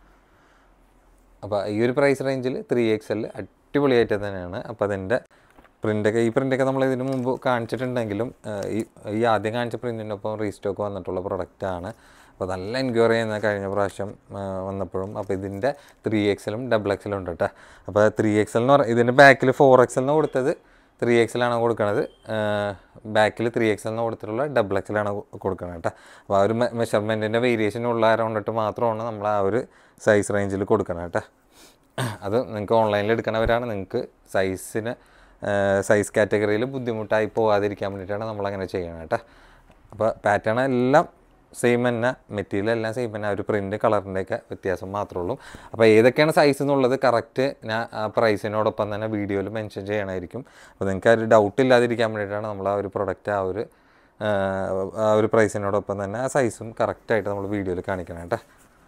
അപ്പോൾ ഈ ഒരു പ്രൈസ് റേഞ്ചിൽ ത്രീ എക്സ് എൽ അടിപൊളിയായിട്ട് തന്നെയാണ് അപ്പോൾ അതിൻ്റെ പ്രിൻ്റൊക്കെ ഈ പ്രിൻ്റൊക്കെ നമ്മൾ ഇതിന് മുമ്പ് കാണിച്ചിട്ടുണ്ടെങ്കിലും ആ, ഈ ഈ ആദ്യം കാണിച്ച പ്രിൻറ്റിൻ്റെ ഒപ്പം റീസ്റ്റോക്ക് വന്നിട്ടുള്ള പ്രൊഡക്റ്റാണ് അപ്പോൾ നല്ല എൻക്വയറി ചെയ്യുന്ന കഴിഞ്ഞ പ്രാവശ്യം ആ, വന്നപ്പോഴും അപ്പോൾ ഇതിൻ്റെ ത്രീ എക്സലും ഡബിൾ എക്സലും ഉണ്ട് കേട്ടോ അപ്പോൾ ത്രീ എക്സൽ എന്ന് പറഞ്ഞാൽ ഇതിൻ്റെ ബാക്കിൽ ഫോർ എക്സലിന് കൊടുത്തത് ത്രീ എക്സലാണ് കൊടുക്കണത് ബാക്കിൽ ത്രീ എക്സലിന് കൊടുത്തിട്ടുള്ള ഡബിൾ എക്സലാണ് കൊടുക്കുന്നത് കേട്ടോ അപ്പോൾ ആ ഒരു മെഷർമെൻറ്റിൻ്റെ വേരിയേഷൻ ഉള്ള കൊണ്ടിട്ട് മാത്രമാണ് നമ്മൾ ആ ഒരു സൈസ് റേഞ്ചിൽ കൊടുക്കണം കേട്ടോ അത് നിങ്ങൾക്ക് ഓൺലൈനിൽ എടുക്കണവരാണ് നിങ്ങൾക്ക് സൈസിന് സൈസ് കാറ്റഗറിയിൽ ബുദ്ധിമുട്ടായി പോകാതിരിക്കാൻ വേണ്ടിയിട്ടാണ് നമ്മളങ്ങനെ ചെയ്യണം കേട്ടോ അപ്പോൾ പാറ്റേൺ എല്ലാം സെയിം തന്നെ മെറ്റീരിയൽ എല്ലാം സെയിം തന്നെ ആ ഒരു പ്രിൻറ്റ് കളറിൻ്റെയൊക്കെ വ്യത്യാസം മാത്രമേ ഉള്ളൂ അപ്പോൾ ഏതൊക്കെയാണ് സൈസ് എന്നുള്ളത് കറക്റ്റ് ഞാൻ ആ പ്രൈസിനോടൊപ്പം തന്നെ വീഡിയോയിൽ മെൻഷൻ ചെയ്യണമായിരിക്കും അപ്പോൾ നിങ്ങൾക്ക് ആ ഒരു ഡൗട്ട് ഇല്ലാതിരിക്കാൻ വേണ്ടിയിട്ടാണ് നമ്മൾ ആ ഒരു പ്രൊഡക്റ്റ് ആ ഒരു ആ, ആ ഒരു പ്രൈസിനോടൊപ്പം തന്നെ ആ സൈസും കറക്റ്റായിട്ട് നമ്മൾ വീഡിയോയിൽ കാണിക്കണം കേട്ടോ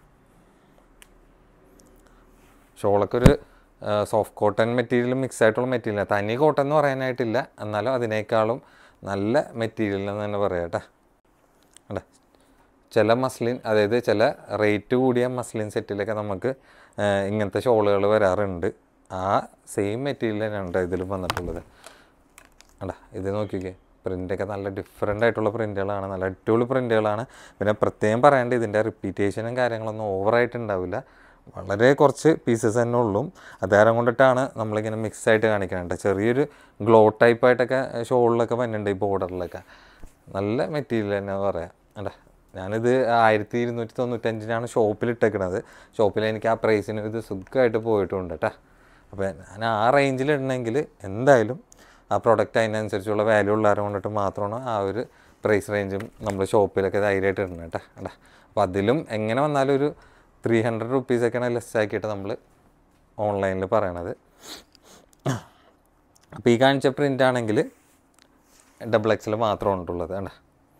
ഷോളൊക്കെ ഒരു സോഫ്റ്റ് കോട്ടൺ മെറ്റീരിയൽ മിക്സ് ആയിട്ടുള്ള മെറ്റീരിയൽ തനി കോട്ടൺ എന്ന് പറയാനായിട്ടില്ല എന്നാലും അതിനേക്കാളും നല്ല മെറ്റീരിയൽ എന്ന് തന്നെ പറയാം കേട്ടോ അല്ലേ ചില മസ്ലിൻ അതായത് ചില റേറ്റ് കൂടിയ മസ്ലിൻ സെറ്റിലൊക്കെ നമുക്ക് ആ, ഇങ്ങനത്തെ ഷോളുകൾ വരാറുണ്ട് ആ സെയിം മെറ്റീരിയൽ തന്നെയാണ് ട്ടോ ഇതിലും വന്നിട്ടുള്ളത് അടാ ഇത് നോക്കിക്കേ പ്രിൻ്റൊക്കെ നല്ല ഡിഫറെൻ്റ് ആയിട്ടുള്ള പ്രിൻ്റുകളാണ് നല്ല അടിപൊളി പ്രിൻ്റുകളാണ് പിന്നെ പ്രത്യേകം പറയേണ്ട ഇതിൻ്റെ റിപ്പീറ്റേഷനും കാര്യങ്ങളൊന്നും ഓവറായിട്ട് ഉണ്ടാവില്ല വളരെ കുറച്ച് പീസസ് തന്നെ ഉള്ളൂ അതാരം കൊണ്ടിട്ടാണ് നമ്മളിങ്ങനെ മിക്സ് ആയിട്ട് കാണിക്കുന്നത് ചെറിയൊരു ഗ്ലോ ടൈപ്പായിട്ടൊക്കെ ഷോളിലൊക്കെ വരുന്നുണ്ട് ഈ ബോർഡറിലൊക്കെ നല്ല മെറ്റീരിയൽ തന്നെ പറയാം അല്ലേ ഞാനിത് ആയിരത്തി ഇരുന്നൂറ്റി തൊണ്ണൂറ്റഞ്ചിനാണ് ഷോപ്പിൽ ഇട്ടേക്കണത് ഷോപ്പിൽ എനിക്ക് ആ പ്രൈസിന് ഇത് സുഖമായിട്ട് പോയിട്ടുണ്ട് കേട്ടോ അപ്പോൾ ഞാൻ ആ റേഞ്ചിൽ ഇടണമെങ്കിൽ എന്തായാലും ആ പ്രൊഡക്റ്റ് അതിനനുസരിച്ചുള്ള വാല്യൂ ഉള്ളവരെ കൊണ്ടിട്ട് മാത്രമാണ് ആ ഒരു പ്രൈസ് റേഞ്ചും നമ്മൾ ഷോപ്പിലൊക്കെ ധൈര്യമായിട്ട് ഇടണം കേട്ടോ കേട്ടോ അപ്പോൾ അതിലും എങ്ങനെ വന്നാലും ഒരു ത്രീ ഹൺഡ്രഡ് റുപ്പീസൊക്കെയാണ് ലെസ് ആക്കിയിട്ട് നമ്മൾ ഓൺലൈനിൽ പറയണത് അപ്പോൾ ഈ കാണിച്ച പ്രിൻ്റ് ആണെങ്കിൽ ഡബിൾ എക്സിൽ മാത്രം ഉണ്ടുള്ളത് കണ്ട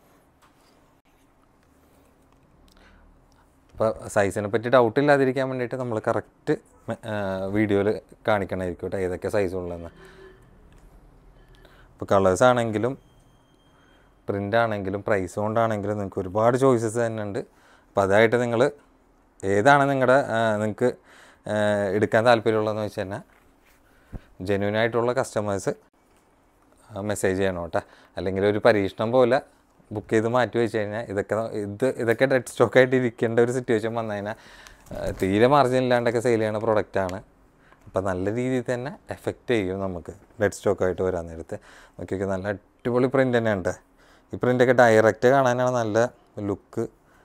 അപ്പോൾ സൈസിനെ പറ്റി ഡൗട്ട് ഇല്ലാതിരിക്കാൻ വേണ്ടിയിട്ട് നമ്മൾ കറക്റ്റ് വീഡിയോയിൽ കാണിക്കണമായിരിക്കും കേട്ടോ ഏതൊക്കെ സൈസ് ഉള്ളതെന്ന് ഇപ്പോൾ കളേഴ്സ് ആണെങ്കിലും പ്രിൻ്റ് ആണെങ്കിലും പ്രൈസ് കൊണ്ടാണെങ്കിലും നിങ്ങൾക്ക് ഒരുപാട് ചോയ്സസ് തന്നെ ഉണ്ട് അപ്പോൾ അതായിട്ട് നിങ്ങൾ ഏതാണ് നിങ്ങളുടെ നിങ്ങൾക്ക് എടുക്കാൻ താല്പര്യമുള്ളതെന്ന് വെച്ച് കഴിഞ്ഞാൽ ജെന്യൂൻ ആയിട്ടുള്ള കസ്റ്റമേഴ്സ് മെസ്സേജ് ചെയ്യണം കേട്ടോ അല്ലെങ്കിൽ ഒരു പരീക്ഷണം പോലെ ബുക്ക് ചെയ്ത് മാറ്റി വെച്ച് കഴിഞ്ഞാൽ ഇതൊക്കെ ഇത് ഇതൊക്കെ ഡെഡ് സ്റ്റോക്കായിട്ട് ഇരിക്കേണ്ട ഒരു സിറ്റുവേഷൻ വന്നു കഴിഞ്ഞാൽ ആ, തീരെ മാർജിൻ ഇല്ലാണ്ടൊക്കെ സെയിൽ ചെയ്യണ പ്രൊഡക്റ്റാണ് അപ്പോൾ നല്ല രീതിയിൽ തന്നെ എഫക്റ്റ് ചെയ്യും നമുക്ക് ഡെഡ് സ്റ്റോക്കായിട്ട് വരാൻ നേരത്ത് നോക്കിയൊക്കെ നല്ല അടിപൊളി പ്രിൻ്റ് തന്നെയുണ്ട് ഈ പ്രിൻ്റൊക്കെ ഡയറക്റ്റ് കാണാനാണ് നല്ല ലുക്ക്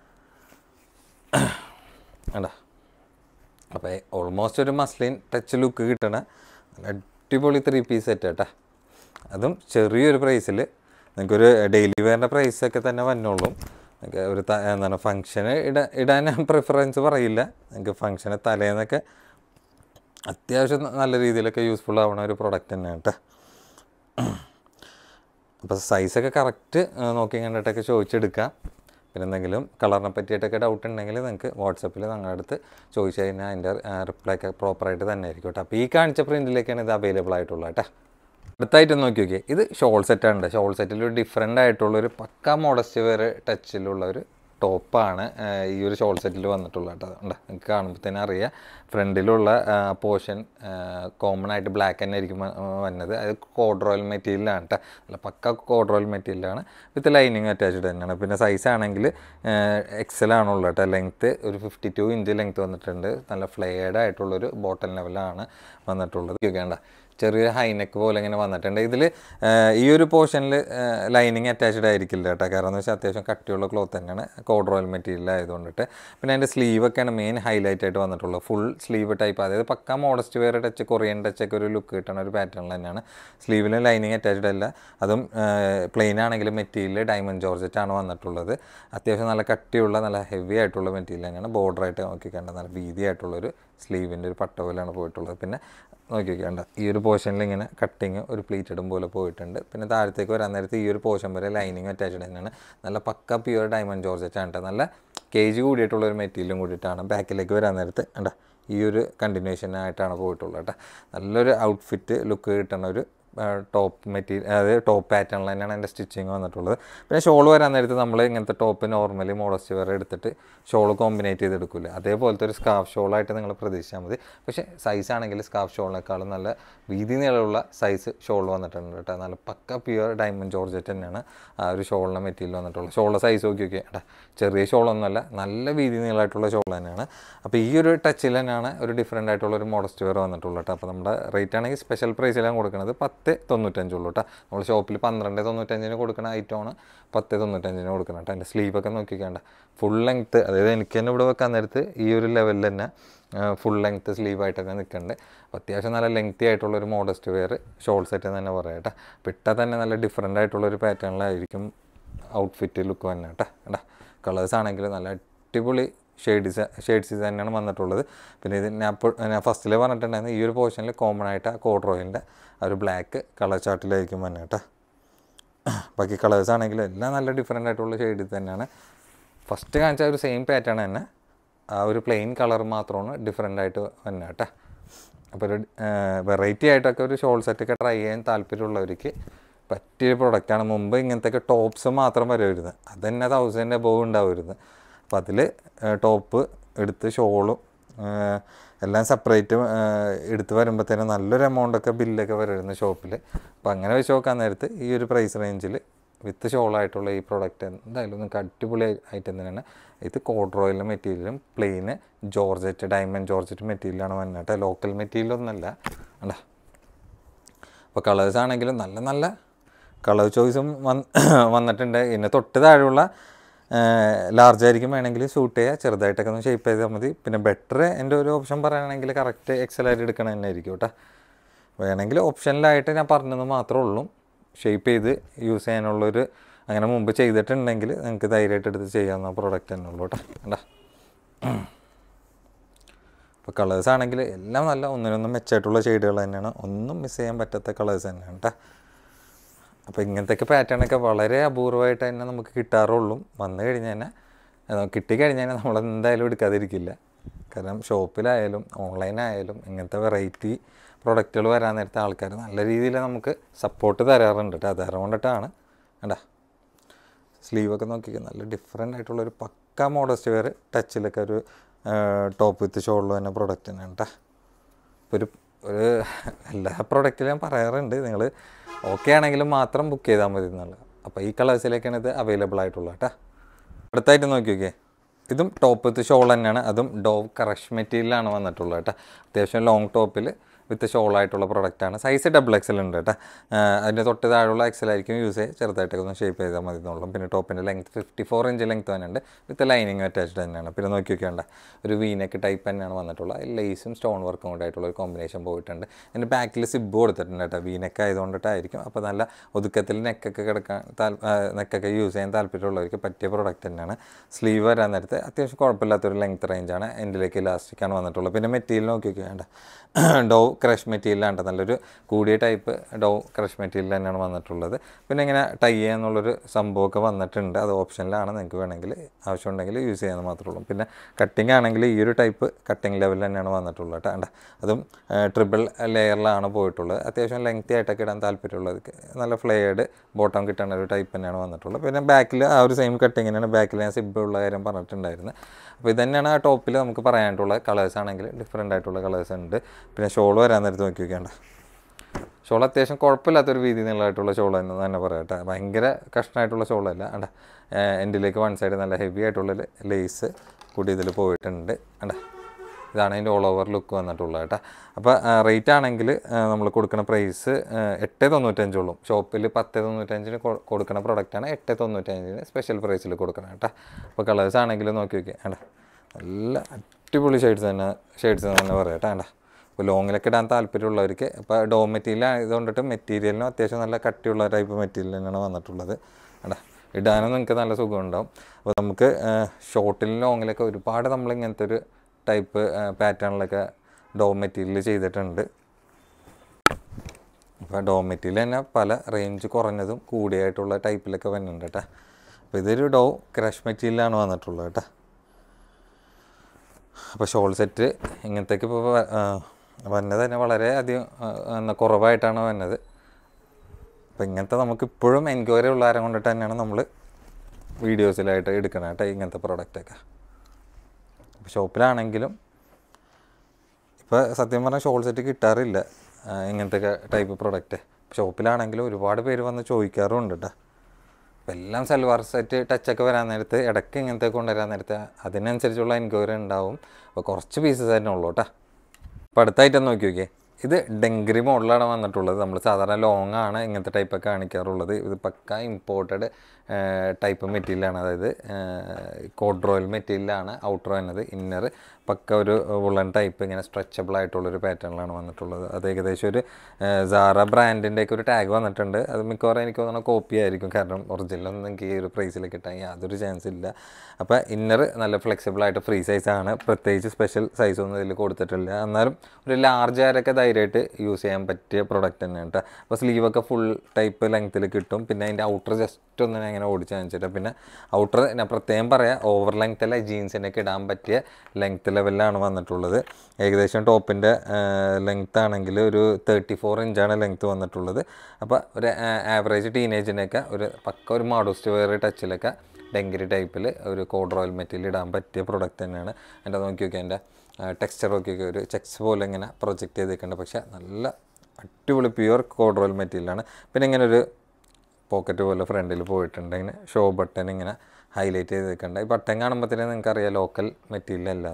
വേണ്ട അപ്പോൾ ഓൾമോസ്റ്റ് ഒരു മസ്ലിൻ ടച്ച് ലുക്ക് കിട്ടണ നല്ല അടിപൊളി ത്രീ പീസ് സെറ്റ് കേട്ടോ അതും ചെറിയൊരു പ്രൈസിൽ നിങ്ങൾക്കൊരു ഡെയിലി വെയറിൻ്റെ പ്രൈസൊക്കെ തന്നെ വന്നോളും നിങ്ങൾക്ക് ഒരു ത- എന്താണ് ഫംഗ്ഷന് ഇട ഇടാൻ ഞാൻ പ്രിഫറൻസ് പറയില്ല നിങ്ങൾക്ക് ഫംഗ്ഷന് തലേന്നൊക്കെ അത്യാവശ്യം നല്ല രീതിയിലൊക്കെ യൂസ്ഫുൾ ആവണ ഒരു പ്രൊഡക്റ്റ് തന്നെയാണ് കേട്ടോ അപ്പോൾ സൈസൊക്കെ കറക്റ്റ് നോക്കി കണ്ടിട്ടൊക്കെ ചോദിച്ചെടുക്കാം പിന്നെ എന്തെങ്കിലും കളറിനെ പറ്റിയിട്ടൊക്കെ ഡൗട്ട് ഉണ്ടെങ്കിൽ നിങ്ങൾക്ക് വാട്സപ്പിൽ ഞങ്ങളുടെ അടുത്ത് ചോദിച്ചു കഴിഞ്ഞാൽ അതിൻ്റെ റിപ്ലൈ ഒക്കെ പ്രോപ്പറായിട്ട് തന്നെ ആയിരിക്കും കേട്ടോ അപ്പോൾ ഈ കാണിച്ച പ്രിൻറ്റിലേക്കാണ് ഇത് അവൈലബിൾ ആയിട്ടുള്ളത് കേട്ടോ അടുത്തായിട്ട് നോക്കി നോക്കിയേ ഇത് ഷോൾ സെറ്റാണ് ഷോൾ സെറ്റിൽ ഒരു ഡിഫറെൻ്റ് ആയിട്ടുള്ളൊരു പക്ക മോഡസ്റ്റ് വെയർ ടച്ചിലുള്ള ഒരു ടോപ്പാണ് ഈ ഒരു ഷോൾ സെറ്റിൽ വന്നിട്ടുള്ളത് കേട്ടോ ഉണ്ട് നിങ്ങൾക്ക് കാണുമ്പോൾ തന്നെ അറിയാം ഫ്രണ്ടിലുള്ള പോർഷൻ കോമൺ ആയിട്ട് ബ്ലാക്ക് തന്നെ ആയിരിക്കും വ- വന്നത് അത് കോഡ്രോയിൽ മെറ്റീരിയലാണ് കേട്ടോ അല്ല പക്ക കോഡ്രോയിൽ മെറ്റീരിയലാണ് വിത്ത് ലൈനിങ് അറ്റാച്ച്ഡ് തന്നെയാണ് പിന്നെ സൈസ് ആണെങ്കിൽ എക്സൽ ആണുള്ളത് കേട്ടോ ലെങ്ത്ത് ഒരു ഫിഫ്റ്റി ടു ഇഞ്ച് ലെങ്ത്ത് വന്നിട്ടുണ്ട് നല്ല ഫ്ലെയർഡ് ആയിട്ടുള്ളൊരു ബോട്ടൽ ലെവലാണ് വന്നിട്ടുള്ളത് വേണ്ട ചെറിയ ഹൈനെക്ക് പോലെ ഇങ്ങനെ വന്നിട്ടുണ്ട് ഇതിൽ ഈ ഒരു പോർഷനിൽ ലൈനിങ് അറ്റാച്ച്ഡ് ആയിരിക്കില്ല കേട്ടോ കാരണം എന്ന് വെച്ചാൽ അത്യാവശ്യം കട്ടിയുള്ള ക്ലോത്ത് തന്നെയാണ് കോഡ്രോയിൽ മെറ്റീരിയൽ ആയതുകൊണ്ടിട്ട് പിന്നെ അതിൻ്റെ സ്ലീവൊക്കെയാണ് മെയിൻ ഹൈലൈറ്റ് ആയിട്ട് വന്നിട്ടുള്ളത് ഫുൾ സ്ലീവ് ടൈപ്പ് അതായത് പക്ക modest wear touch Korean touch ഒക്കെ ഒരു ലുക്ക് കിട്ടുന്ന ഒരു പാറ്റേൺ തന്നെയാണ് സ്ലീവിൽ ലൈനിങ് അറ്റാച്ച്ഡ് അല്ല അതും പ്ലെയിൻ ആണെങ്കിലും മെറ്റീരിയൽ ഡയമണ്ട് ജോർജറ്റ് ആണ് വന്നിട്ടുള്ളത് അത്യാവശ്യം നല്ല കട്ടിയുള്ള നല്ല ഹെവി ആയിട്ടുള്ള മെറ്റീരിയൽ തന്നെയാണ് ബോർഡറായിട്ട് നോക്കിക്കേണ്ട നല്ല വീതി ആയിട്ടുള്ളൊരു സ്ലീവിൻ്റെ ഒരു പട്ട പോലെയാണ് പോയിട്ടുള്ളത് പിന്നെ നോക്കി നോക്കിയാണ്ട ഈ ഒരു പോർഷനിൽ ഇങ്ങനെ കട്ടിങ് ഒരു പ്ലീറ്റഡും പോലെ പോയിട്ടുണ്ട് പിന്നെ താഴത്തേക്ക് വരാൻ നേരത്ത് ഈ ഒരു പോർഷൻ വരെ ലൈനിങ് അറ്റാച്ച്ഡ് തന്നെയാണ് നല്ല പക്ക പ്യുവർ ഡയമണ്ട് ജോർജറ്റ് ആണ് ട്ടോ. നല്ല കെ ജി കൂടിയിട്ടുള്ള ഒരു മെറ്റീരിയലും കൂടിയിട്ടാണ് ബാക്കിലേക്ക് വരാൻ നേരത്ത് കണ്ട ഈ ഒരു കണ്ടിന്യൂഷൻ ആയിട്ടാണ് പോയിട്ടുള്ളത് കേട്ടോ നല്ലൊരു ഔട്ട്ഫിറ്റ് ലുക്ക് കിട്ടുന്ന ഒരു ടോപ്പ് മെറ്റീരിയൽ അതായത് ടോപ്പ് പാറ്റേണിൽ തന്നെയാണ് എൻ്റെ സ്റ്റിച്ചിങ് വന്നിട്ടുള്ളത് പിന്നെ ഷോൾ വരാൻ നേരത്ത് നമ്മൾ ഇങ്ങനത്തെ ടോപ്പ് നോർമലി മോഡസ്റ്റ് വേറെ എടുത്തിട്ട് ഷോൾ കോമ്പിനേറ്റ് ചെയ്തെടുക്കില്ല അതേപോലത്തെ ഒരു സ്കാഫ് ഷോളായിട്ട് നിങ്ങൾ പ്രതീക്ഷിച്ചാൽ മതി പക്ഷേ സൈസ് ആണെങ്കിൽ സ്കാഫ് ഷോളിനേക്കാളും നല്ല വീതി നീളമുള്ള സൈസ് ഷോൾ വന്നിട്ടുണ്ട് കേട്ടോ നല്ല പക്ക പ്യുവർ ഡയമണ്ട് ജോർജറ്റ് തന്നെയാണ് ആ ഒരു ഷോളിൻ്റെ മെറ്റീരിയൽ വന്നിട്ടുള്ളത് ഷോളിൻ്റെ സൈസ് നോക്കി നോക്കിയാൽ കേട്ടോ ചെറിയ ഷോളൊന്നുമല്ല നല്ല വീതി നീളമായിട്ടുള്ള ഷോൾ തന്നെയാണ് അപ്പോൾ ഈ ഒരു ടച്ചിൽ തന്നെയാണ് ഒരു ഡിഫറെൻ്റ് ആയിട്ടുള്ള ഒരു മോഡസ്റ്റ് വെയർ വന്നിട്ടുള്ളത് കേട്ടോ അപ്പോൾ നമ്മുടെ റേറ്റ് ആണെങ്കിൽ സ്പെഷ്യൽ പ്രൈസിലാണ് കൊടുക്കുന്നത് പത്ത് തൊണ്ണൂറ്റഞ്ചുള്ളൂ കേട്ടോ നമ്മൾ ഷോപ്പിൽ പന്ത്രണ്ട് തൊണ്ണൂറ്റഞ്ചിന് കൊടുക്കുന്ന ഐറ്റമാണ് പത്ത് തൊണ്ണൂറ്റഞ്ചിന് കൊടുക്കണം കേട്ടോ എൻ്റെ സ്ലീവൊക്കെ നോക്കിക്കേണ്ട ഫുൾ ലെങ്ത്ത് അതായത് എനിക്ക് തന്നെ ഇവിടെ വെക്കാൻ നേരത്ത് ഈ ഒരു ലെവലിൽ തന്നെ ഫുൾ ലെങ്ത്ത് സ്ലീവായിട്ടൊക്കെ നിൽക്കുന്നുണ്ട് അപ്പോൾ അത്യാവശ്യം നല്ല ലെങ്തി ആയിട്ടുള്ള ഒരു മോഡസ്റ്റ് വെയർ ഷോൾ സെറ്റ് തന്നെ പറയാം കേട്ടോ പിട്ടാൽ തന്നെ നല്ല ഡിഫറെൻ്റ് ആയിട്ടുള്ള ഒരു പാറ്റേണിലായിരിക്കും ഔട്ട്ഫിറ്റ് ലുക്ക് തന്നെ കേട്ടോ കേട്ടോ കളേഴ്സ് ആണെങ്കിൽ നല്ല അടിപൊളി ഷെയ്ഡ്സ് ഷെയ്ഡ്സ് തന്നെയാണ് വന്നിട്ടുള്ളത് പിന്നെ ഇത് ഞാൻ ഇപ്പോൾ ഞാൻ ഫസ്റ്റിൽ പറഞ്ഞിട്ടുണ്ടായിരുന്നു ഈ ഒരു പോർഷനിൽ കോമൺ ആയിട്ട് ആ കോഡ് റോയിലിൻ്റെ ആ ഒരു ബ്ലാക്ക് കളർ ചാർട്ടിലായിരിക്കും വന്നെ കേട്ടോ ബാക്കി കളേഴ്സ് ആണെങ്കിലും എല്ലാം നല്ല ഡിഫറെൻ്റ് ആയിട്ടുള്ള ഷെയ്ഡിൽ തന്നെയാണ് ഫസ്റ്റ് കാണിച്ച ആ ഒരു സെയിം പാറ്റേൺ തന്നെ ആ ഒരു പ്ലെയിൻ കളർ മാത്രമാണ് ഡിഫറെൻ്റ് ആയിട്ട് വന്നെ കേട്ടോ അപ്പോൾ ഒരു വെറൈറ്റി ആയിട്ടൊക്കെ ഒരു ഷോൾ സെറ്റൊക്കെ ട്രൈ ചെയ്യാൻ താല്പര്യമുള്ളവർക്ക് പറ്റിയൊരു പ്രൊഡക്റ്റാണ് മുമ്പ് ഇങ്ങനത്തെ ടോപ്സ് മാത്രം വരുമായിരുന്നു അത് തന്നെ തൗസൻഡ് എബോവ് ഉണ്ടാവുമായിരുന്നു അപ്പോൾ അതിൽ ടോപ്പ് എടുത്ത് ഷോളും എല്ലാം സെപ്പറേറ്റ് എടുത്ത് വരുമ്പോഴത്തേനും നല്ലൊരു എമൗണ്ടൊക്കെ ബില്ലൊക്കെ വരുമായിരുന്നു ഷോപ്പിൽ അപ്പോൾ അങ്ങനെ വെച്ച് നോക്കാൻ നേരത്ത് ഈ ഒരു പ്രൈസ് റേഞ്ചിൽ വിത്ത് ഷോളായിട്ടുള്ള ഈ പ്രോഡക്റ്റ് എന്തായാലും നിങ്ങൾക്ക് അടിപൊളി ഐറ്റം തന്നെയാണ് ഇത് കോഡ്രോയിലെ മെറ്റീരിയലും പ്ലെയിന് ജോർജറ്റ് ഡയമണ്ട് ജോർജറ്റ് മെറ്റീരിയലാണ് വന്നിട്ട് ലോക്കൽ മെറ്റീരിയൽ ഒന്നല്ല അല്ല അപ്പോൾ കളേഴ്സ് ആണെങ്കിലും നല്ല നല്ല കളർ ചോയ്സും വന്ന് വന്നിട്ടുണ്ട് ഇതിന് തൊട്ട് താഴെയുള്ള ലാർജ് ആയിരിക്കും വേണമെങ്കിൽ ഷൂട്ട് ചെയ്യുക ചെറുതായിട്ടൊക്കെ ഒന്ന് ഷേപ്പ് ചെയ്താൽ മതി പിന്നെ ബെറ്റർ എൻ്റെ ഒരു ഓപ്ഷൻ പറയുകയാണെങ്കിൽ കറക്റ്റ് എക്സലായിട്ട് എടുക്കണം തന്നെ ആയിരിക്കും കേട്ടോ വേണമെങ്കിൽ ഓപ്ഷനിലായിട്ട് ഞാൻ പറഞ്ഞത് മാത്രമേ ഉള്ളൂ ഷേപ്പ് ചെയ്ത് യൂസ് ചെയ്യാനുള്ളൊരു അങ്ങനെ മുമ്പ് ചെയ്തിട്ടുണ്ടെങ്കിൽ നിങ്ങൾക്ക് ധൈര്യമായിട്ട് എടുത്ത് ചെയ്യാവുന്ന പ്രോഡക്റ്റ് തന്നെ ഉള്ളൂ കേട്ടോ കണ്ടാ അപ്പോൾ കളേഴ്സ് ആണെങ്കിൽ എല്ലാം നല്ല ഒന്നിനൊന്നും മെച്ചമായിട്ടുള്ള ഷെയ്ഡുകൾ തന്നെയാണ് ഒന്നും മിസ് ചെയ്യാൻ പറ്റാത്ത കളേഴ്സ് തന്നെയാണ് കേട്ടോ അപ്പോൾ ഇങ്ങനത്തെയൊക്കെ പാറ്റേണൊക്കെ വളരെ അപൂർവമായിട്ട് തന്നെ നമുക്ക് കിട്ടാറുള്ളൂ വന്നു കഴിഞ്ഞ് തന്നെ കിട്ടിക്കഴിഞ്ഞാൽ നമ്മൾ എന്തായാലും എടുക്കാതിരിക്കില്ല കാരണം ഷോപ്പിലായാലും ഓൺലൈനായാലും ഇങ്ങനത്തെ വെറൈറ്റി പ്രൊഡക്റ്റുകൾ വരാൻ നേരത്തെ ആൾക്കാർ നല്ല രീതിയിൽ നമുക്ക് സപ്പോർട്ട് തരാറുണ്ട് കേട്ടോ അത് കൊണ്ടിട്ടാണ് കണ്ടാ സ്ലീവൊക്കെ നോക്കിക്കുക നല്ല ഡിഫറെൻ്റ് ആയിട്ടുള്ളൊരു പക്ക മോഡസ്റ്റ് വെയർ ടച്ചിലൊക്കെ ഒരു ടോപ്പ് വിത്ത് ഷോളിൽ തന്നെ പ്രൊഡക്റ്റ് തന്നെയാണ് കേട്ടോ ഇപ്പോൾ ഒരു ഒരു എല്ലാ പ്രൊഡക്റ്റിലും ഞാൻ പറയാറുണ്ട് നിങ്ങൾ ഓക്കെ ആണെങ്കിലും മാത്രം ബുക്ക് ചെയ്താൽ മതി എന്നുള്ളത് അപ്പോൾ ഈ കളേഴ്സിലേക്കാണ് ഇത് അവൈലബിൾ ആയിട്ടുള്ളത് കേട്ടോ അടുത്തായിട്ട് നോക്കി നോക്കിയേ ഇതും ടോപ്പ് വിത്ത് ഷോൾ തന്നെയാണ് അതും ഡോവ് കറക്ഷൻ മെറ്റീരിയലാണ് വന്നിട്ടുള്ളത് കേട്ടോ അത്യാവശ്യം ലോങ് ടോപ്പിൽ വിത്ത് ഷോൾ ആയിട്ടുള്ള പ്രൊഡക്റ്റാണ് സൈസ് ഡബിൾ എക്സൽ ഉണ്ട് കേട്ടോ അതിൻ്റെ തൊട്ട് താഴെയുള്ള എക്സൽ ആയിരിക്കും യൂസ് ചെയ്യുക ചെറുതായിട്ടൊക്കെ ഒന്ന് ഷേപ്പ് ചെയ്താൽ മതി എന്നുള്ളൂ പിന്നെ ടോപ്പിൻ്റെ length fifty four inch length തന്നെയുണ്ട് വിത്ത് ലൈനിങ് അറ്റാച്ച്ഡ് തന്നെയാണ് പിന്നെ നോക്കി നോക്കിയാണ്ട ഒരു വീനക്ക് ടൈപ്പ് തന്നെയാണ് വന്നിട്ടുള്ളത് ലേസും സ്റ്റോൺ വർക്കും കൊണ്ടായിട്ടുള്ള ഒരു കോമ്പിനേഷൻ പോയിട്ടുണ്ട് അതിൻ്റെ ബാക്കിൽ സിബ് കൊടുത്തിട്ടുണ്ട് കേട്ടോ വീനക്ക് ആയതുകൊണ്ടിട്ടായിരിക്കും അപ്പോൾ നല്ല ഒതുക്കത്തിൽ നെക്കൊക്കെ കിടക്കാൻ താൽ നെക്കൊക്കെ യൂസ് ചെയ്യാൻ താല്പര്യമുള്ളവർക്ക് പറ്റിയ പ്രോഡക്റ്റ് തന്നെയാണ് സ്ലീവ് വരാൻ നേരത്തെ അത്യാവശ്യം കുഴപ്പമില്ലാത്തൊരു ലെങ്ത് റേഞ്ചാണ് എൻഡിലേക്ക് ഇലാസ്റ്റിക്കാണ് വന്നിട്ടുള്ളത് പിന്നെ മെറ്റീരിയൽ നോക്കി നോക്കിയാണ്ട ഡോ ക്രഷ് മെറ്റീരിയലാണ് നല്ലൊരു കൂടിയ ടൈപ്പ് ഡോ ക്രഷ് മെറ്റീരിയൽ തന്നെയാണ് വന്നിട്ടുള്ളത് പിന്നെ ഇങ്ങനെ ടൈ ചെയ്യാന്നുള്ളൊരു സംഭവമൊക്കെ വന്നിട്ടുണ്ട് അത് ഓപ്ഷനിലാണ് നിങ്ങൾക്ക് വേണമെങ്കിൽ ആവശ്യമുണ്ടെങ്കിൽ യൂസ് ചെയ്യാമെന്ന് മാത്രമേ ഉള്ളൂ പിന്നെ കട്ടിംഗ് ആണെങ്കിൽ ഈ ഒരു ടൈപ്പ് കട്ടിംഗ് ലെവലിൽ തന്നെയാണ് വന്നിട്ടുള്ളത് കേട്ടോ കണ്ട അതും ട്രിപ്പിൾ ലെയറിലാണ് പോയിട്ടുള്ളത് അത്യാവശ്യം ലെങ്തി ആയിട്ടൊക്കെ ഇടാൻ താല്പര്യമുള്ളത് നല്ല ഫ്ലെയർഡ് ബോട്ടം കിട്ടുന്ന ഒരു ടൈപ്പ് തന്നെയാണ് വന്നിട്ടുള്ളത് പിന്നെ ബാക്കിൽ ആ ഒരു സെയിം കട്ടിങ് തന്നെയാണ് ബാക്കിൽ ഞാൻ സിബ് ഉള്ള കാര്യം പറഞ്ഞിട്ടുണ്ടായിരുന്നു അപ്പോൾ ഇത് തന്നെയാണ് ആ ടോപ്പിൽ നമുക്ക് പറയാനായിട്ടുള്ള കളേഴ്സ് ആണെങ്കിൽ ഡിഫറെൻ്റ് ആയിട്ടുള്ള കളേഴ്സ് ഉണ്ട് പിന്നെ ഷോൾ വരാൻ നേരത്ത് നോക്കി നോക്കിയാണ്ട ഷോൾ അത്യാവശ്യം കുഴപ്പമില്ലാത്തൊരു വീതി നീളമായിട്ടുള്ള ഷോൾ തന്നെ തന്നെ പറയട്ടെ ഭയങ്കര കഷ്ണമായിട്ടുള്ള ഷോളല്ല അണ്ട എൻഡിലേക്ക് വൺ സൈഡ് നല്ല ഹെവി ആയിട്ടുള്ള ലേസ് കൂടി ഇതിൽ പോയിട്ടുണ്ട് അണ്ട ഇതാണ് അതിൻ്റെ ഓൾ ഓവർ ലുക്ക് വന്നിട്ടുള്ളത് കേട്ടോ അപ്പോൾ റേറ്റ് ആണെങ്കിൽ നമ്മൾ കൊടുക്കുന്ന പ്രൈസ് എട്ട് തൊണ്ണൂറ്റഞ്ചുള്ളൂ ഷോപ്പിൽ പത്ത് തൊണ്ണൂറ്റഞ്ചിന് കൊ- കൊടുക്കുന്ന പ്രൊഡക്റ്റാണ് എട്ട് തൊണ്ണൂറ്റഞ്ചിന് സ്പെഷ്യൽ പ്രൈസിൽ കൊടുക്കണം കേട്ടോ അപ്പോൾ കളേഴ്സ് ആണെങ്കിൽ നോക്കി നോക്കി വേണ്ട നല്ല അടിപൊളി ഷെയ്ഡ്സ് തന്നെ ഷെയ്ഡ്സ് തന്നെ പറയാം കേട്ടോ വേണ്ട ഇപ്പോൾ ലോങ്ങിലൊക്കെ ഇടാൻ താല്പര്യമുള്ളവർക്ക് ഇപ്പോൾ ഡോ മെറ്റീരിയൽ ആയതുകൊണ്ടിട്ട് മെറ്റീരിയലിനും അത്യാവശ്യം നല്ല കട്ടിയുള്ള ടൈപ്പ് മെറ്റീരിയൽ തന്നെയാണ് വന്നിട്ടുള്ളത് വേണ്ട ഇടാനും നിങ്ങൾക്ക് നല്ല സുഖം ഉണ്ടാവും അപ്പോൾ നമുക്ക് ഷോർട്ടിലും ലോങ്ങിലൊക്കെ ഒരുപാട് നമ്മൾ ഇങ്ങനത്തെ ഒരു ടൈപ്പ് പാറ്റേണിലൊക്കെ ഡോ മെറ്റീരിയൽ ചെയ്തിട്ടുണ്ട് അപ്പോൾ ഡോ മെറ്റീരിയൽ തന്നെ പല റേഞ്ച് കുറഞ്ഞതും കൂടിയായിട്ടുള്ള ടൈപ്പിലൊക്കെ വരുന്നുണ്ട് കേട്ടോ അപ്പോൾ ഇതൊരു ഡോ ക്രഷ് മെറ്റീരിയലാണ് വന്നിട്ടുള്ളത് കേട്ടോ അപ്പോൾ ഷോൾ സെറ്റ് ഇങ്ങനത്തേക്ക് ഇപ്പോൾ വന്നത് തന്നെ വളരെ അധികം ആ, എന്നാ കുറവായിട്ടാണ് വന്നത് അപ്പോൾ ഇങ്ങനത്തെ നമുക്ക് ഇപ്പോഴും എൻക്വയറി ഉള്ള ആരം കൊണ്ടിട്ട് തന്നെയാണ് നമ്മൾ വീഡിയോസിലായിട്ട് എടുക്കണം കേട്ടോ ഇങ്ങനത്തെ പ്രോഡക്റ്റൊക്കെ അപ്പോൾ ഷോപ്പിലാണെങ്കിലും ഇപ്പോൾ സത്യം പറഞ്ഞാൽ ഷോൾ സെറ്റ് കിട്ടാറില്ല ആ, ഇങ്ങനത്തെ ടൈപ്പ് പ്രൊഡക്റ്റ് ഷോപ്പിലാണെങ്കിലും ഒരുപാട് പേര് വന്ന് ചോദിക്കാറുണ്ട് കേട്ടോ അപ്പോൾ എല്ലാം സൽവാർ സെറ്റ് ടച്ചൊക്കെ വരാൻ നേരത്ത് ഇടയ്ക്ക് ഇങ്ങനത്തെ കൊണ്ടുവരാൻ നേരത്ത് അതിനനുസരിച്ചുള്ള എൻക്വയറി ഉണ്ടാവും അപ്പോൾ കുറച്ച് പീസസ് തന്നെ ഉള്ളൂ കേട്ടോ അപ്പോൾ അടുത്തായിട്ട് നോക്കി നോക്കിയേ ഇത് ഡെങ്കറി മോഡലാണ് വന്നിട്ടുള്ളത് നമ്മൾ സാധാരണ ലോങ് ആണ് ഇങ്ങനത്തെ ടൈപ്പൊക്കെ കാണിക്കാറുള്ളത് ഇത് പക്ക ഇമ്പോർട്ടഡ് ടൈപ്പ് മെറ്റീരിയലാണ് അതായത് കോഡ്രോയിൽ മെറ്റീരിയലാണ് ഔട്ടർ വരുന്നത് ഇന്നർ പക്ക ഒരു വുളൻ ടൈപ്പ് ഇങ്ങനെ സ്ട്രെച്ചബിൾ ആയിട്ടുള്ളൊരു പാറ്റേണിലാണ് വന്നിട്ടുള്ളത് അത് ഏകദേശം ഒരു സാറ ബ്രാൻഡിൻ്റെയൊക്കെ ഒരു ടാഗ് വന്നിട്ടുണ്ട് അത് മിക്കവാറും എനിക്ക് തോന്നുന്ന കോപ്പി ആയിരിക്കും കാരണം ഒറിജിനലൊന്നും എനിക്ക് ഈ ഒരു പ്രൈസിൽ കിട്ടാൻ യാതൊരു ചാൻസ് ഇല്ല അപ്പോൾ ഇന്നർ നല്ല ഫ്ലെക്സിബിൾ ആയിട്ട് ഫ്രീ സൈസാണ് പ്രത്യേകിച്ച് സ്പെഷ്യൽ സൈസൊന്നും ഇതിൽ കൊടുത്തിട്ടില്ല എന്നാലും ഒരു ലാർജ് ആരൊക്കെ ധൈര്യമായിട്ട് യൂസ് ചെയ്യാൻ പറ്റിയ പ്രൊഡക്റ്റ് തന്നെയാണ് കേട്ടോ അപ്പോൾ സ്ലീവൊക്കെ ഫുൾ ടൈപ്പ് ലെങ്ത്തിൽ കിട്ടും പിന്നെ അതിൻ്റെ ഔട്ടർ ജസ്റ്റ് ഒന്ന് ഞാൻ ഇങ്ങനെ ഓടിച്ച് കാണിച്ചിട്ട് പിന്നെ ഔട്ടർ ഞാൻ പ്രത്യേകം പറയാം ഓവർ ലെങ്ത് അല്ല ജീൻസിനൊക്കെ ഇടാൻ പറ്റിയ ലെങ്ത് ലെവലിലാണ് വന്നിട്ടുള്ളത് ഏകദേശം ടോപ്പിൻ്റെ ലെങ്ത് ആണെങ്കിൽ ഒരു തേർട്ടി ഫോർ ഇഞ്ചാണ് ലെങ്ത് വന്നിട്ടുള്ളത് അപ്പോൾ ഒരു ആവറേജ് ടീനേജിനൊക്കെ ഒരു പക്ക ഒരു മാഡോസ്റ്റ് വെയർ ടച്ചിലൊക്കെ ഡെങ്കരി ടൈപ്പിൽ ഒരു കോഡ് റോയൽ മെറ്റീരിയൽ ഇടാൻ പറ്റിയ പ്രൊഡക്റ്റ് തന്നെയാണ് എൻ്റെ നോക്കി നോക്കി എൻ്റെ ടെക്സ്ചർ നോക്കി ഒരു ചെക്സ് പോലെ ഇങ്ങനെ പ്രൊജക്റ്റ് ചെയ്തേക്കുന്നുണ്ട് പക്ഷേ നല്ല അടിപൊളി പ്യുവർ കോഡ് റോയൽ മെറ്റീരിയലാണ് പിന്നെ ഇങ്ങനെ ഒരു പോക്കറ്റ് പോലെ ഫ്രണ്ടിൽ പോയിട്ടുണ്ട് ഇങ്ങനെ ഷോ ബട്ടൺ ഇങ്ങനെ ഹൈലൈറ്റ് ചെയ്ത് വെക്കണ്ട ഈ ബട്ടൺ കാണുമ്പോൾ തന്നെ നിങ്ങൾക്ക് അറിയാം ലോക്കൽ മെറ്റീരിയൽ അല്ലാന്ന്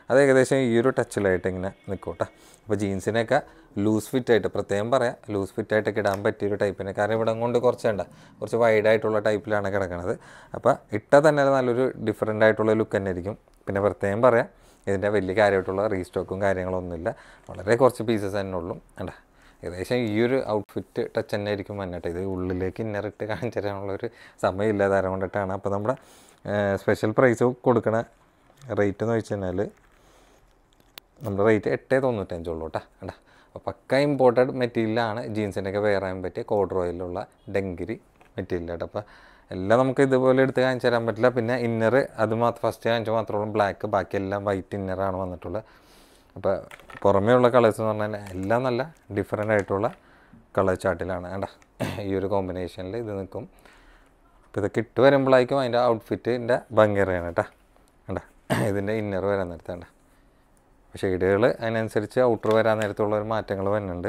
അത് ഏകദേശം ഈ ഒരു ടച്ചിലായിട്ട് ഇങ്ങനെ നിൽക്കും കേട്ടോ അപ്പോൾ ജീൻസിനൊക്കെ ലൂസ് ഫിറ്റ് ആയിട്ട് പ്രത്യേകം പറയാം ലൂസ് ഫിറ്റ് ആയിട്ടൊക്കെ ഇടാൻ പറ്റിയൊരു ടൈപ്പിന് കാരണം ഇവിടെ കൊണ്ട് കുറച്ച് വേണ്ട കുറച്ച് വൈഡ് ആയിട്ടുള്ള ടൈപ്പിലാണ് കിടക്കുന്നത് അപ്പോൾ ഇട്ടാൽ തന്നെ നല്ലൊരു ഡിഫറെൻ്റ് ആയിട്ടുള്ള ലുക്ക് തന്നെ ആയിരിക്കും പിന്നെ പ്രത്യേകം പറയാം ഇതിൻ്റെ വലിയ കാര്യമായിട്ടുള്ള റീസ്റ്റോക്കും കാര്യങ്ങളൊന്നുമില്ല വളരെ കുറച്ച് പീസസ് തന്നെ ഉള്ളൂ വേണ്ട ഏകദേശം ഈ ഒരു ഔട്ട്ഫിറ്റ് ടച്ച് തന്നെ ആയിരിക്കും വന്നിട്ട് ഇത് ഉള്ളിലേക്ക് ഇന്നറിട്ട് കാണിച്ചു തരാനുള്ളൊരു സമയമില്ല തരം കൊണ്ടിട്ടാണ് അപ്പോൾ നമ്മുടെ സ്പെഷ്യൽ പ്രൈസ് കൊടുക്കണ റേറ്റ് എന്ന് വെച്ച് കഴിഞ്ഞാൽ നമ്മുടെ റേറ്റ് എട്ടേ തൊണ്ണൂറ്റഞ്ചുള്ളൂ കേട്ടോ കേട്ടാ അപ്പോൾ പക്ക ഇമ്പോർട്ടഡ് മെറ്റീരിയലാണ് ജീൻസിൻ്റെയൊക്കെ വെയർ ചെയ്യാൻ പറ്റിയ കോഡ്രോയിലുള്ള ഡെങ്കിരി മെറ്റീരിയൽ കേട്ടോ അപ്പോൾ എല്ലാം നമുക്ക് ഇതുപോലെ എടുത്ത് കാണിച്ചു തരാൻ പറ്റില്ല പിന്നെ ഇന്നർ അത് മാത്രം ഫസ്റ്റ് കാണിച്ച മാത്രമുള്ള ബ്ലാക്ക് ബാക്കിയെല്ലാം വൈറ്റ് ഇന്നറാണ് വന്നിട്ടുള്ളത് അപ്പോൾ പുറമേ ഉള്ള കളേഴ്സ് എന്ന് പറഞ്ഞാൽ എല്ലാം നല്ല ഡിഫറെൻ്റ് ആയിട്ടുള്ള കളർ ചാർട്ടിലാണ് വേണ്ട ഈ ഒരു കോമ്പിനേഷനിൽ ഇത് നിൽക്കും അപ്പോൾ ഇതൊക്കെ ഇട്ട് വരുമ്പോഴായിരിക്കും അതിൻ്റെ ഔട്ട്ഫിറ്റിൻ്റെ ഭംഗി അറിയണം കേട്ടോ വേണ്ട ഇതിൻ്റെ ഇന്നർ വരാൻ നേരത്തെ വേണ്ട ഷെയ്ഡുകൾ അതിനനുസരിച്ച് ഔട്ടർ വരാൻ നേരത്തുള്ള ഒരു മാറ്റങ്ങൾ വരുന്നുണ്ട്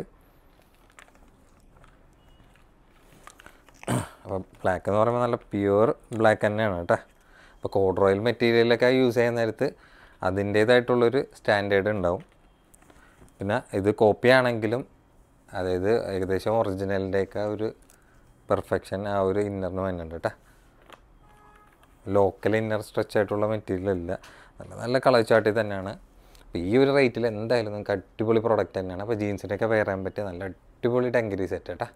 അപ്പോൾ ബ്ലാക്ക് എന്ന് പറയുമ്പോൾ നല്ല പ്യുവർ ബ്ലാക്ക് തന്നെയാണ് കേട്ടോ അപ്പോൾ കോഡ്രോയിൽ മെറ്റീരിയലൊക്കെ യൂസ് ചെയ്യുന്ന നേരത്ത് അതിൻ്റേതായിട്ടുള്ളൊരു സ്റ്റാൻഡേർഡ് ഉണ്ടാവും പിന്നെ ഇത് കോപ്പി ആണെങ്കിലും അതായത് ഏകദേശം ഒറിജിനലിൻ്റെയൊക്കെ ഒരു പെർഫെക്ഷൻ ആ ഒരു ഇന്നറിന് വരുന്നുണ്ട് കേട്ടോ ലോക്കൽ ഇന്നർ സ്ട്രെച്ച് ആയിട്ടുള്ള മെറ്റീരിയൽ അല്ല നല്ല നല്ല കളർ ചാർട്ടിൽ തന്നെയാണ് അപ്പോൾ ഈ ഒരു റേറ്റിൽ എന്തായാലും നിങ്ങൾക്ക് അടിപൊളി പ്രോഡക്റ്റ് തന്നെയാണ് അപ്പോൾ ജീൻസിൻ്റെയൊക്കെ വെയർ ചെയ്യാൻ പറ്റിയ നല്ല അടിപൊളി ടങ്കരി സെറ്റ് കേട്ടോ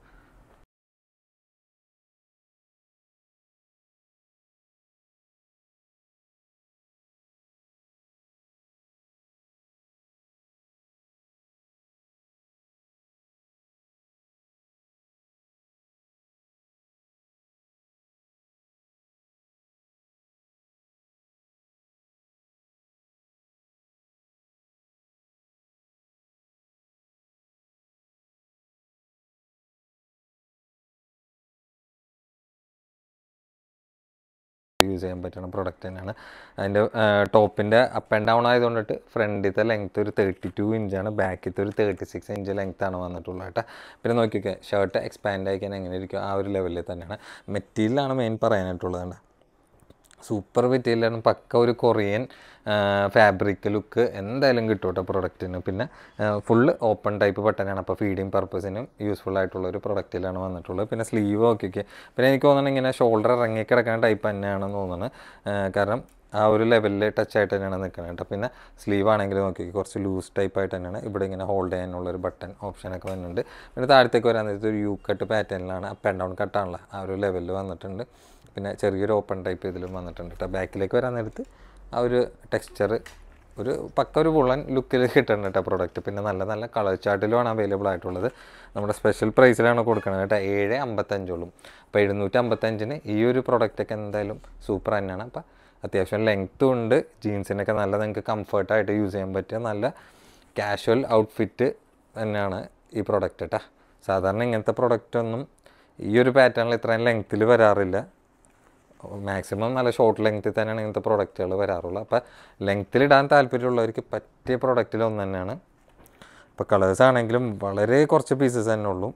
യൂസ് ചെയ്യാൻ പറ്റുന്ന പ്രൊഡക്റ്റ് തന്നെയാണ് അതിൻ്റെ ടോപ്പിൻ്റെ അപ്പ് ആൻഡ് ഡൗൺ ആയതുകൊണ്ടിട്ട് ഫ്രണ്ടിലത്തെ ലെങ്ത്ത് ഒരു തേർട്ടി ടു ഇഞ്ചാണ് ബാക്കിലത്തെ ഒരു തേർട്ടി സിക്സ് ഇഞ്ച് ലെങ്ത്താണ് വന്നിട്ടുള്ളത് കേട്ടോ പിന്നെ നോക്കിയൊക്കെ ഷർട്ട് എക്സ്പാൻഡ് ആയിക്കാൻ എങ്ങനെ ഇരിക്കും ആ ഒരു ലെവലിൽ തന്നെയാണ് മെറ്റീരിയലാണ് മെയിൻ പറയാനായിട്ടുള്ളത് സൂപ്പർ മെറ്റീരിയലാണ് പക്ക ഒരു കൊറിയൻ ഫാബ്രിക് ലുക്ക് എന്തായാലും കിട്ടും കേട്ടോ പ്രൊഡക്റ്റിന് പിന്നെ ഫുള്ള് ഓപ്പൺ ടൈപ്പ് ബട്ടനാണ് അപ്പോൾ ഫീഡിങ് പർപ്പസിനും യൂസ്ഫുൾ ആയിട്ടുള്ള ഒരു പ്രൊഡക്റ്റിലാണ് വന്നിട്ടുള്ളത് പിന്നെ സ്ലീവ് ഒക്കെ പിന്നെ എനിക്ക് തോന്നുന്നത് ഇങ്ങനെ ഷോൾഡർ ഇറങ്ങി കിടക്കുന്ന ടൈപ്പ് തന്നെയാണെന്ന് തോന്നുന്നത് ആ, കാരണം ആ ഒരു ലെവലിൽ ടച്ച് ആയിട്ട് തന്നെയാണ് നിൽക്കുന്നത് കേട്ടോ പിന്നെ സ്ലീവ് ആണെങ്കിൽ നോക്കി കുറച്ച് ലൂസ് ടൈപ്പ് ആയിട്ട് തന്നെയാണ് ഇവിടെ ഇങ്ങനെ ഹോൾഡ് ചെയ്യാനുള്ള ഒരു ബട്ടൺ ഓപ്ഷനൊക്കെ വരുന്നുണ്ട് പിന്നെ താഴത്തേക്ക് വരാൻ നേരത്തെ ഒരു യു കട്ട് പാറ്റേണിലാണ് അപ്പ് ആൻഡ് ഡൗൺ കട്ടാണല്ലോ ആ ഒരു ലെവലിൽ വന്നിട്ടുണ്ട് പിന്നെ ചെറിയൊരു ഓപ്പൺ ടൈപ്പ് ഇതിലും വന്നിട്ടുണ്ട് കേട്ടോ ബാക്കിലേക്ക് വരാൻ നേരത്ത് ആ ഒരു ടെക്സ്ചർ ഒരു പക്ക ഒരു പുള്ളൻ ലുക്കിൽ കിട്ടുന്നുണ്ട് കേട്ടോ പ്രോഡക്റ്റ് പിന്നെ നല്ല നല്ല കളർ ചാർട്ടിലുമാണ് അവൈലബിൾ ആയിട്ടുള്ളത് നമ്മുടെ സ്പെഷ്യൽ പ്രൈസിലാണ് കൊടുക്കുന്നത് കേട്ടോ ഏഴ് അമ്പത്തഞ്ചുള്ളൂ അപ്പോൾ എഴുന്നൂറ്റി അമ്പത്തഞ്ചിന് ഈ ഒരു പ്രോഡക്റ്റൊക്കെ എന്തായാലും സൂപ്പർ തന്നെയാണ് അപ്പോൾ അത്യാവശ്യം ലെങ്ത്തും ഉണ്ട് ജീൻസിനൊക്കെ നല്ല നിങ്ങൾക്ക് കംഫർട്ടായിട്ട് യൂസ് ചെയ്യാൻ പറ്റിയ നല്ല കാഷ്വൽ ഔട്ട്ഫിറ്റ് തന്നെയാണ് ഈ പ്രോഡക്റ്റ് കേട്ടോ സാധാരണ ഇങ്ങനത്തെ പ്രോഡക്റ്റ് ഒന്നും ഈ ഒരു പാറ്റേണിൽ ഇത്രയും ലെങ്ത്തിൽ വരാറില്ല മാക്സിമം നല്ല ഷോർട്ട് ലെങ്ത്തിൽ തന്നെയാണ് ഇങ്ങനത്തെ പ്രൊഡക്റ്റുകൾ വരാറുള്ളത് അപ്പോൾ ലെങ്ത്തിൽ ഇടാൻ താല്പര്യമുള്ളവർക്ക് പറ്റിയ പ്രൊഡക്റ്റിൽ ഒന്ന് തന്നെയാണ് അപ്പോൾ കളേഴ്സ് ആണെങ്കിലും വളരെ കുറച്ച് പീസസ് തന്നെ ഉള്ളൂ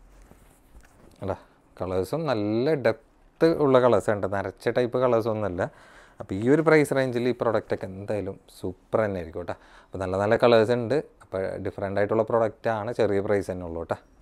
അല്ല കളേഴ്സും നല്ല ഡെപ്ത്ത് ഉള്ള കളേഴ്സ് ഉണ്ട് നരച്ച ടൈപ്പ് കളേഴ്സ് ഒന്നുമല്ല അപ്പോൾ ഈ ഒരു പ്രൈസ് റേഞ്ചിൽ ഈ പ്രൊഡക്റ്റൊക്കെ എന്തായാലും സൂപ്പർ തന്നെ ആയിരിക്കും കേട്ടോ അപ്പോൾ നല്ല നല്ല കളേഴ്സ് ഉണ്ട് അപ്പോൾ ഡിഫറെൻ്റ് ആയിട്ടുള്ള പ്രൊഡക്റ്റാണ് ചെറിയ പ്രൈസ് തന്നെ ഉള്ളൂ കേട്ടോ